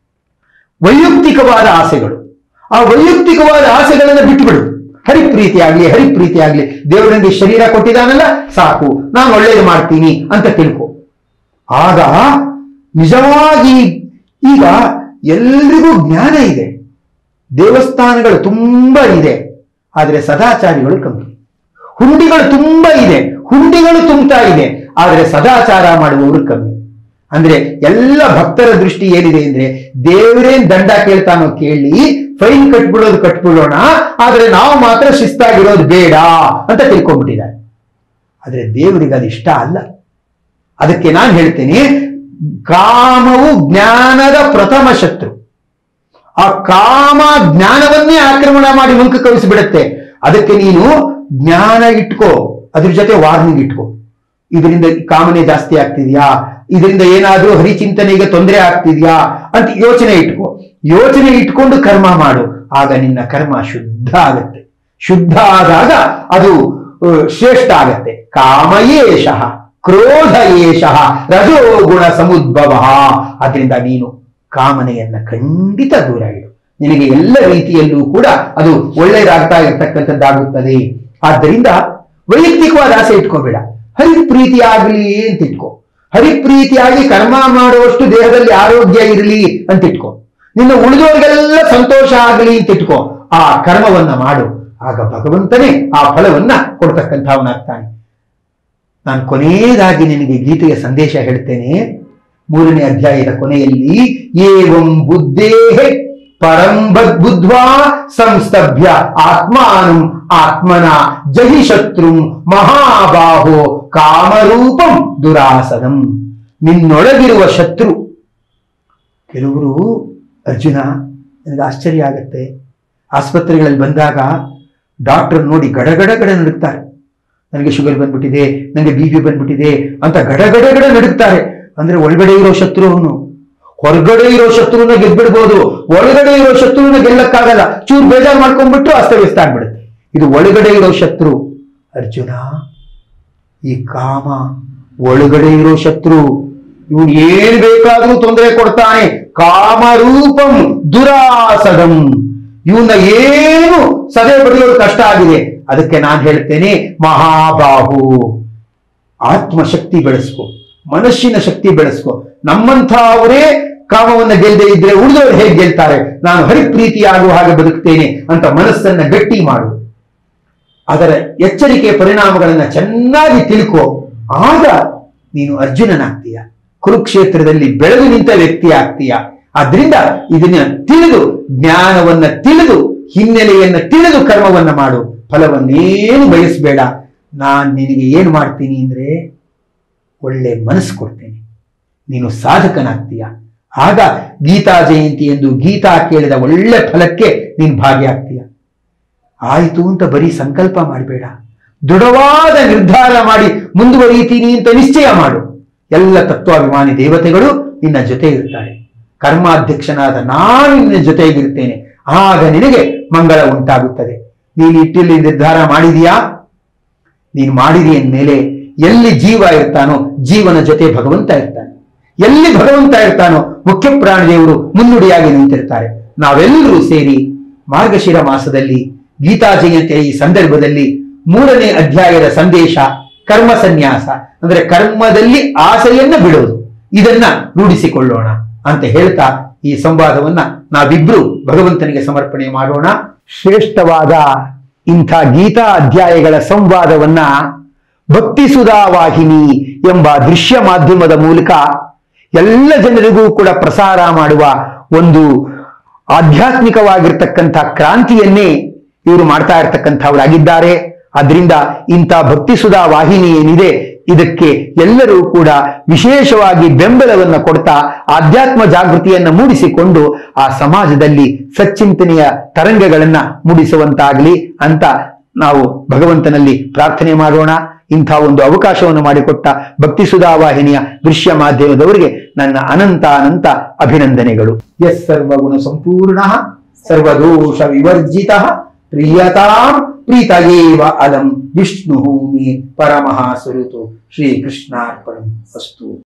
ವೈಯಕ್ತಿಕವಾದ ಆಸೆಗಳು ಆ ವೈಯಕ್ತಿಕವಾದ ಆಸೆಗಳನ್ನ ಬಿಟ್ಟುಬಿಡು ಹರಿಪ್ರೀತಿ ಆಗ್ಲಿ ಹರಿಪ್ರೀತಿ ಆಗ್ಲಿ ದೇವರಿಗೆ ಶರೀರ ಕೊಟ್ಟಿದ್ದಾನಲ್ಲ ಸಾಕು ನಾನು ಒಳ್ಳೇದು ಮಾಡ್ತೀನಿ ಅಂತ ತಿಳ್ಕೊ ಆಗ ನಿಜವಾಗಿ ಈಗ ಎಲ್ರಿಗೂ ಜ್ಞಾನ ಇದೆ ದೇವಸ್ಥಾನಗಳು ತುಂಬಾ ಇದೆ ಆದ್ರೆ ಸದಾಚಾರಿಗಳು ಕಮ್ಮಿ ಹುಂಡಿಗಳು ತುಂಬಾ ಇದೆ ಹುಂಡಿಗಳು ತುಂಬ್ತಾ ಇದೆ ಆದ್ರೆ ಸದಾಚಾರ ಮಾಡುವವರು ಕಮ್ಮಿ ಅಂದ್ರೆ ಎಲ್ಲ ಭಕ್ತರ ದೃಷ್ಟಿ ಏನಿದೆ ಅಂದ್ರೆ ದೇವರೇನ್ ದಂಡ ಕೇಳ್ತಾನೋ ಕೇಳಿ ಫೈನ್ ಕಟ್ಬಿಡೋದು ಕಟ್ಬಿಡೋಣ ಆದ್ರೆ ನಾವು ಮಾತ್ರ ಶಿಸ್ತಾಗಿರೋದು ಬೇಡ ಅಂತ ತಿಳ್ಕೊಂಡ್ಬಿಟ್ಟಿದ್ದಾರೆ ಆದ್ರೆ ದೇವರಿಗೆ ಅದು ಇಷ್ಟ ಅಲ್ಲ ಅದಕ್ಕೆ ನಾನು ಹೇಳ್ತೇನೆ ಕಾಮವು ಜ್ಞಾನದ ಪ್ರಥಮ ಶತ್ರು ಆ ಕಾಮ ಜ್ಞಾನವನ್ನೇ ಆಕ್ರಮಣ ಮಾಡಿ ಮುಂಕ ಕಳಿಸಿಬಿಡುತ್ತೆ ಅದಕ್ಕೆ ನೀನು ಜ್ಞಾನ ಇಟ್ಕೋ ಅದ್ರ ಜೊತೆ ವಾರ್ನಿಂಗ್ ಇಟ್ಕೋ ಇದರಿಂದ ಕಾಮನೆ ಜಾಸ್ತಿ ಆಗ್ತಿದ್ಯಾ ಇದರಿಂದ ಏನಾದ್ರೂ ಹರಿಚಿಂತನೆಗೆ ತೊಂದರೆ ಆಗ್ತಿದ್ಯಾ ಅಂತ ಯೋಚನೆ ಇಟ್ಕೋ ಯೋಚನೆ ಇಟ್ಕೊಂಡು ಕರ್ಮ ಮಾಡು ಆಗ ನಿನ್ನ ಕರ್ಮ ಶುದ್ಧ ಆಗತ್ತೆ ಶುದ್ಧ ಆದಾಗ ಅದು ಆ, ಶ್ರೇಷ್ಠ ಆಗತ್ತೆ ಕಾಮಯೇಶ ಕ್ರೋಧ ಏಷ ರಜೋಗುಣ ಸಮುದ್ಭವ ಅದರಿಂದ ನೀನು ಕಾಮನೆಯನ್ನ ಖಂಡಿತ ದೂರ ಇಡು ನಿನಗೆ ಎಲ್ಲ ರೀತಿಯಲ್ಲೂ ಕೂಡ ಅದು ಒಳ್ಳೆಯದಾಗ್ತಾ ಇರ್ತಕ್ಕಂಥದ್ದಾಗುತ್ತದೆ ಆದ್ದರಿಂದ ವೈಯಕ್ತಿಕವಾದ ಆಸೆ ಇಟ್ಕೋಬೇಡ ಹರಿಪ್ರೀತಿ ಆಗಲಿ ಅಂತ ಇಟ್ಕೋ ಹರಿಪ್ರೀತಿಯಾಗಿ ಕರ್ಮ ಮಾಡುವಷ್ಟು ದೇಹದಲ್ಲಿ ಆರೋಗ್ಯ ಇರಲಿ ಅಂತ ಇಟ್ಕೋ ನಿನ್ನ ಉಳಿದವರಿಗೆಲ್ಲ ಸಂತೋಷ ಆಗಲಿ ಅಂತ ಇಟ್ಕೋ ಆ ಕರ್ಮವನ್ನ ಮಾಡು ಆಗ ಭಗವಂತನೇ ಆ ಫಲವನ್ನ ಕೊಡ್ತಕ್ಕಂಥವನಾಗ್ತಾನೆ ನಾನು ಕೊನೆಯದಾಗಿ ನಿನಗೆ ಗೀತೆಯ ಸಂದೇಶ ಹೇಳ್ತೇನೆ ಮೂರನೇ ಅಧ್ಯಾಯದ ಕೊನೆಯಲ್ಲಿ ಏವಂ ಬುದ್ಧೇ ಪರಂ ಬುದ್ಧ್ವಾ ಸಂಸ್ತಭ್ಯ ಆತ್ಮಾನಂ ಆತ್ಮನ ಜಹಿ ಶತ್ರುಂ ಮಹಾಬಾಹೋ ಕಾಮರೂಪಂ ದುರಾಸನಂ ನಿನ್ನೊಳಗಿರುವ ಶತ್ರು ಕೆಲವರು ಅರ್ಜುನ ನನಗೆ ಆಶ್ಚರ್ಯ ಆಗತ್ತೆ ಆಸ್ಪತ್ರೆಗಳಲ್ಲಿ ಬಂದಾಗ ಡಾಕ್ಟರ್ ನೋಡಿ ಗಡಗಡಗಡ ನಡುಕ್ತಾರೆ ನನಗೆ ಶುಗರ್ ಬಂದ್ಬಿಟ್ಟಿದೆ ನನಗೆ ಬಿ ಪಿ ಬಂದ್ಬಿಟ್ಟಿದೆ ಅಂತ ಗಡಗಡಗಡ ನಡುಕ್ತಾರೆ ಅಂದ್ರೆ ಒಳಗಡೆ ಇರೋ ಶತ್ರು ಅವನು ಹೊರಗಡೆ ಇರೋ ಶತ್ರುನ ಗೆದ್ಬಿಡ್ಬೋದು ಒಳಗಡೆ ಇರೋ ಶತ್ರುನ ಗೆಲ್ಲಕ್ಕಾಗಲ್ಲ ಚೂರು ಬೇಜಾರು ಮಾಡ್ಕೊಂಡ್ಬಿಟ್ಟು ಅಸ್ತವ್ಯಸ್ತ ಆಗ್ಬಿಡುತ್ತೆ ಇದು ಒಳಗಡೆ ಇರೋ ಶತ್ರು ಅರ್ಜುನ ಈ ಕಾಮ ಒಳಗಡೆ ಇರೋ ಶತ್ರು ಇವನು ಏನ್ ಬೇಕಾದ್ರೂ ತೊಂದರೆ ಕೊಡ್ತಾನೆ ಕಾಮರೂಪಂ ದುರಾಸದಂ ಇವನ್ನ ಏನು ಸದೆ ಬರೆಯೋದು ಕಷ್ಟ ಆಗಿದೆ ಅದಕ್ಕೆ ನಾನು ಹೇಳ್ತೇನೆ ಮಹಾಬಾಹು ಆತ್ಮಶಕ್ತಿ ಬೆಳೆಸ್ಕೊ ಮನಸ್ಸಿನ ಶಕ್ತಿ ಬೆಳೆಸ್ಕೊ ನಮ್ಮಂಥವರೇ ಕಾಮವನ್ನ ಗೆಲ್ಲದೆ ಇದ್ರೆ ಉಳಿದವರು ಹೇಗೆ ಗೆಲ್ತಾರೆ ನಾನು ಹರಿಪ್ರೀತಿಯಾಗುವ ಹಾಗೆ ಬದುಕ್ತೇನೆ ಅಂತ ಮನಸ್ಸನ್ನ ಗಟ್ಟಿ ಮಾಡು ಅದರ ಎಚ್ಚರಿಕೆ ಪರಿಣಾಮಗಳನ್ನ ಚೆನ್ನಾಗಿ ತಿಳ್ಕೊ ಆಗ ನೀನು ಅರ್ಜುನನಾಗ್ತೀಯ ಕುರುಕ್ಷೇತ್ರದಲ್ಲಿ ಬೆಳೆದು ನಿಂತ ವ್ಯಕ್ತಿ ಆಗ್ತೀಯ ಆದ್ರಿಂದ ಇದನ್ನ ತಿಳಿದು ಜ್ಞಾನವನ್ನ ತಿಳಿದು ಹಿನ್ನೆಲೆಯನ್ನ ತಿಳಿದು ಕರ್ಮವನ್ನ ಮಾಡು ಫಲವನ್ನೇನು ಬಯಸಬೇಡ ನಾನ್ ನಿನಗೆ ಏನು ಮಾಡ್ತೀನಿ ಅಂದ್ರೆ ಒಳ್ಳೆ ಮನಸ್ಸು ಕೊಡ್ತೇನೆ ನೀನು ಸಾಧಕನಾಗ್ತೀಯ ಆಗ ಗೀತಾ ಜಯಂತಿ ಎಂದು ಗೀತಾ ಕೇಳಿದ ಒಳ್ಳೆ ಫಲಕ್ಕೆ ನೀನು ಭಾಗಿಯಾಗ್ತೀಯ ಆಯಿತು ಅಂತ ಬರೀ ಸಂಕಲ್ಪ ಮಾಡಬೇಡ ದೃಢವಾದ ನಿರ್ಧಾರ ಮಾಡಿ ಮುಂದುವರಿತೀನಿ ಅಂತ ನಿಶ್ಚಯ ಮಾಡು ಎಲ್ಲ ತತ್ವಾಭಿಮಾನಿ ದೇವತೆಗಳು ನಿನ್ನ ಜೊತೆ ಇರ್ತಾರೆ ಕರ್ಮಾಧ್ಯಕ್ಷನಾದ ನಾನು ನಿನ್ನ ಜೊತೆಗಿರ್ತೇನೆ ಆಗ ನಿನಗೆ ಮಂಗಳ ಉಂಟಾಗುತ್ತದೆ ನೀನು ಇಟ್ಟಿಲ್ಲಿ ನಿರ್ಧಾರ ಮಾಡಿದೀಯಾ ನೀನು ಮಾಡಿದೀಯ ಮೇಲೆ ಎಲ್ಲಿ ಜೀವ ಇರ್ತಾನೋ ಜೀವನ ಜೊತೆ ಭಗವಂತ ಇರ್ತಾನೆ ಎಲ್ಲಿ ಭಗವಂತ ಇರ್ತಾನೋ ಮುಖ್ಯ ಪ್ರಾಣದೇವರು ಮುನ್ನುಡಿಯಾಗಿ ನಿಂತಿರ್ತಾರೆ ನಾವೆಲ್ಲರೂ ಸೇರಿ ಮಾರ್ಗಶಿರ ಮಾಸದಲ್ಲಿ ಗೀತಾ ಜಯಂತಿಯ ಈ ಸಂದರ್ಭದಲ್ಲಿ ಮೂರನೇ ಅಧ್ಯಾಯದ ಸಂದೇಶ ಕರ್ಮ ಸನ್ಯಾಸ ಅಂದ್ರೆ ಕರ್ಮದಲ್ಲಿ ಆಸೆಯನ್ನ ಬಿಡೋದು ಇದನ್ನ ರೂಢಿಸಿಕೊಳ್ಳೋಣ ಅಂತ ಹೇಳ್ತಾ ಈ ಸಂವಾದವನ್ನ ನಾವಿಬ್ರು ಭಗವಂತನಿಗೆ ಸಮರ್ಪಣೆ ಮಾಡೋಣ ಶ್ರೇಷ್ಠವಾದ ಇಂಥ ಗೀತಾ ಅಧ್ಯಾಯಗಳ ಸಂವಾದವನ್ನ ಭಕ್ತಿ ಸುಧಾ ವಾಹಿನಿ ಎಂಬ ದೃಶ್ಯ ಮಾಧ್ಯಮದ ಮೂಲಕ ಎಲ್ಲ ಜನರಿಗೂ ಕೂಡ ಪ್ರಸಾರ ಮಾಡುವ ಒಂದು ಆಧ್ಯಾತ್ಮಿಕವಾಗಿರ್ತಕ್ಕಂಥ ಕ್ರಾಂತಿಯನ್ನೇ ಇವರು ಮಾಡ್ತಾ ಇರ್ತಕ್ಕಂಥವರಾಗಿದ್ದಾರೆ ಅದರಿಂದ ಇಂಥ ಭಕ್ತಿ ಸುಧಾ ವಾಹಿನಿ ಏನಿದೆ ಇದಕ್ಕೆ ಎಲ್ಲರೂ ಕೂಡ ವಿಶೇಷವಾಗಿ ಬೆಂಬಲವನ್ನ ಕೊಡ್ತಾ ಆಧ್ಯಾತ್ಮ ಜಾಗೃತಿಯನ್ನ ಮೂಡಿಸಿಕೊಂಡು ಆ ಸಮಾಜದಲ್ಲಿ ಸಚ್ಚಿಂತನೆಯ ತರಂಗಗಳನ್ನ ಮೂಡಿಸುವಂತಾಗಲಿ ಅಂತ ನಾವು ಭಗವಂತನಲ್ಲಿ ಪ್ರಾರ್ಥನೆ ಮಾಡೋಣ ಇಂಥ ಒಂದು ಅವಕಾಶವನ್ನು ಮಾಡಿಕೊಟ್ಟ ಭಕ್ತಿ ಸುಧಾ ವಾಹಿನಿಯ ದೃಶ್ಯ ಮಾಧ್ಯಮದವರಿಗೆ ನನ್ನ ಅನಂತ ಅನಂತ ಅಭಿನಂದನೆಗಳು ಎಸ್ ಸರ್ವಗುಣ ಸಂಪೂರ್ಣ ಸರ್ವದೋಷ ವಿವರ್ಜಿತ ಪ್ರಿಯತಾಂ ಪ್ರೀತಯೇವ ಅಲಂ ವಿಷ್ಣು ಮೇ ಪರಮಃ ಸುರುತು ಶ್ರೀಕೃಷ್ಣಾರ್ಪಣಂ ಅಸ್ತು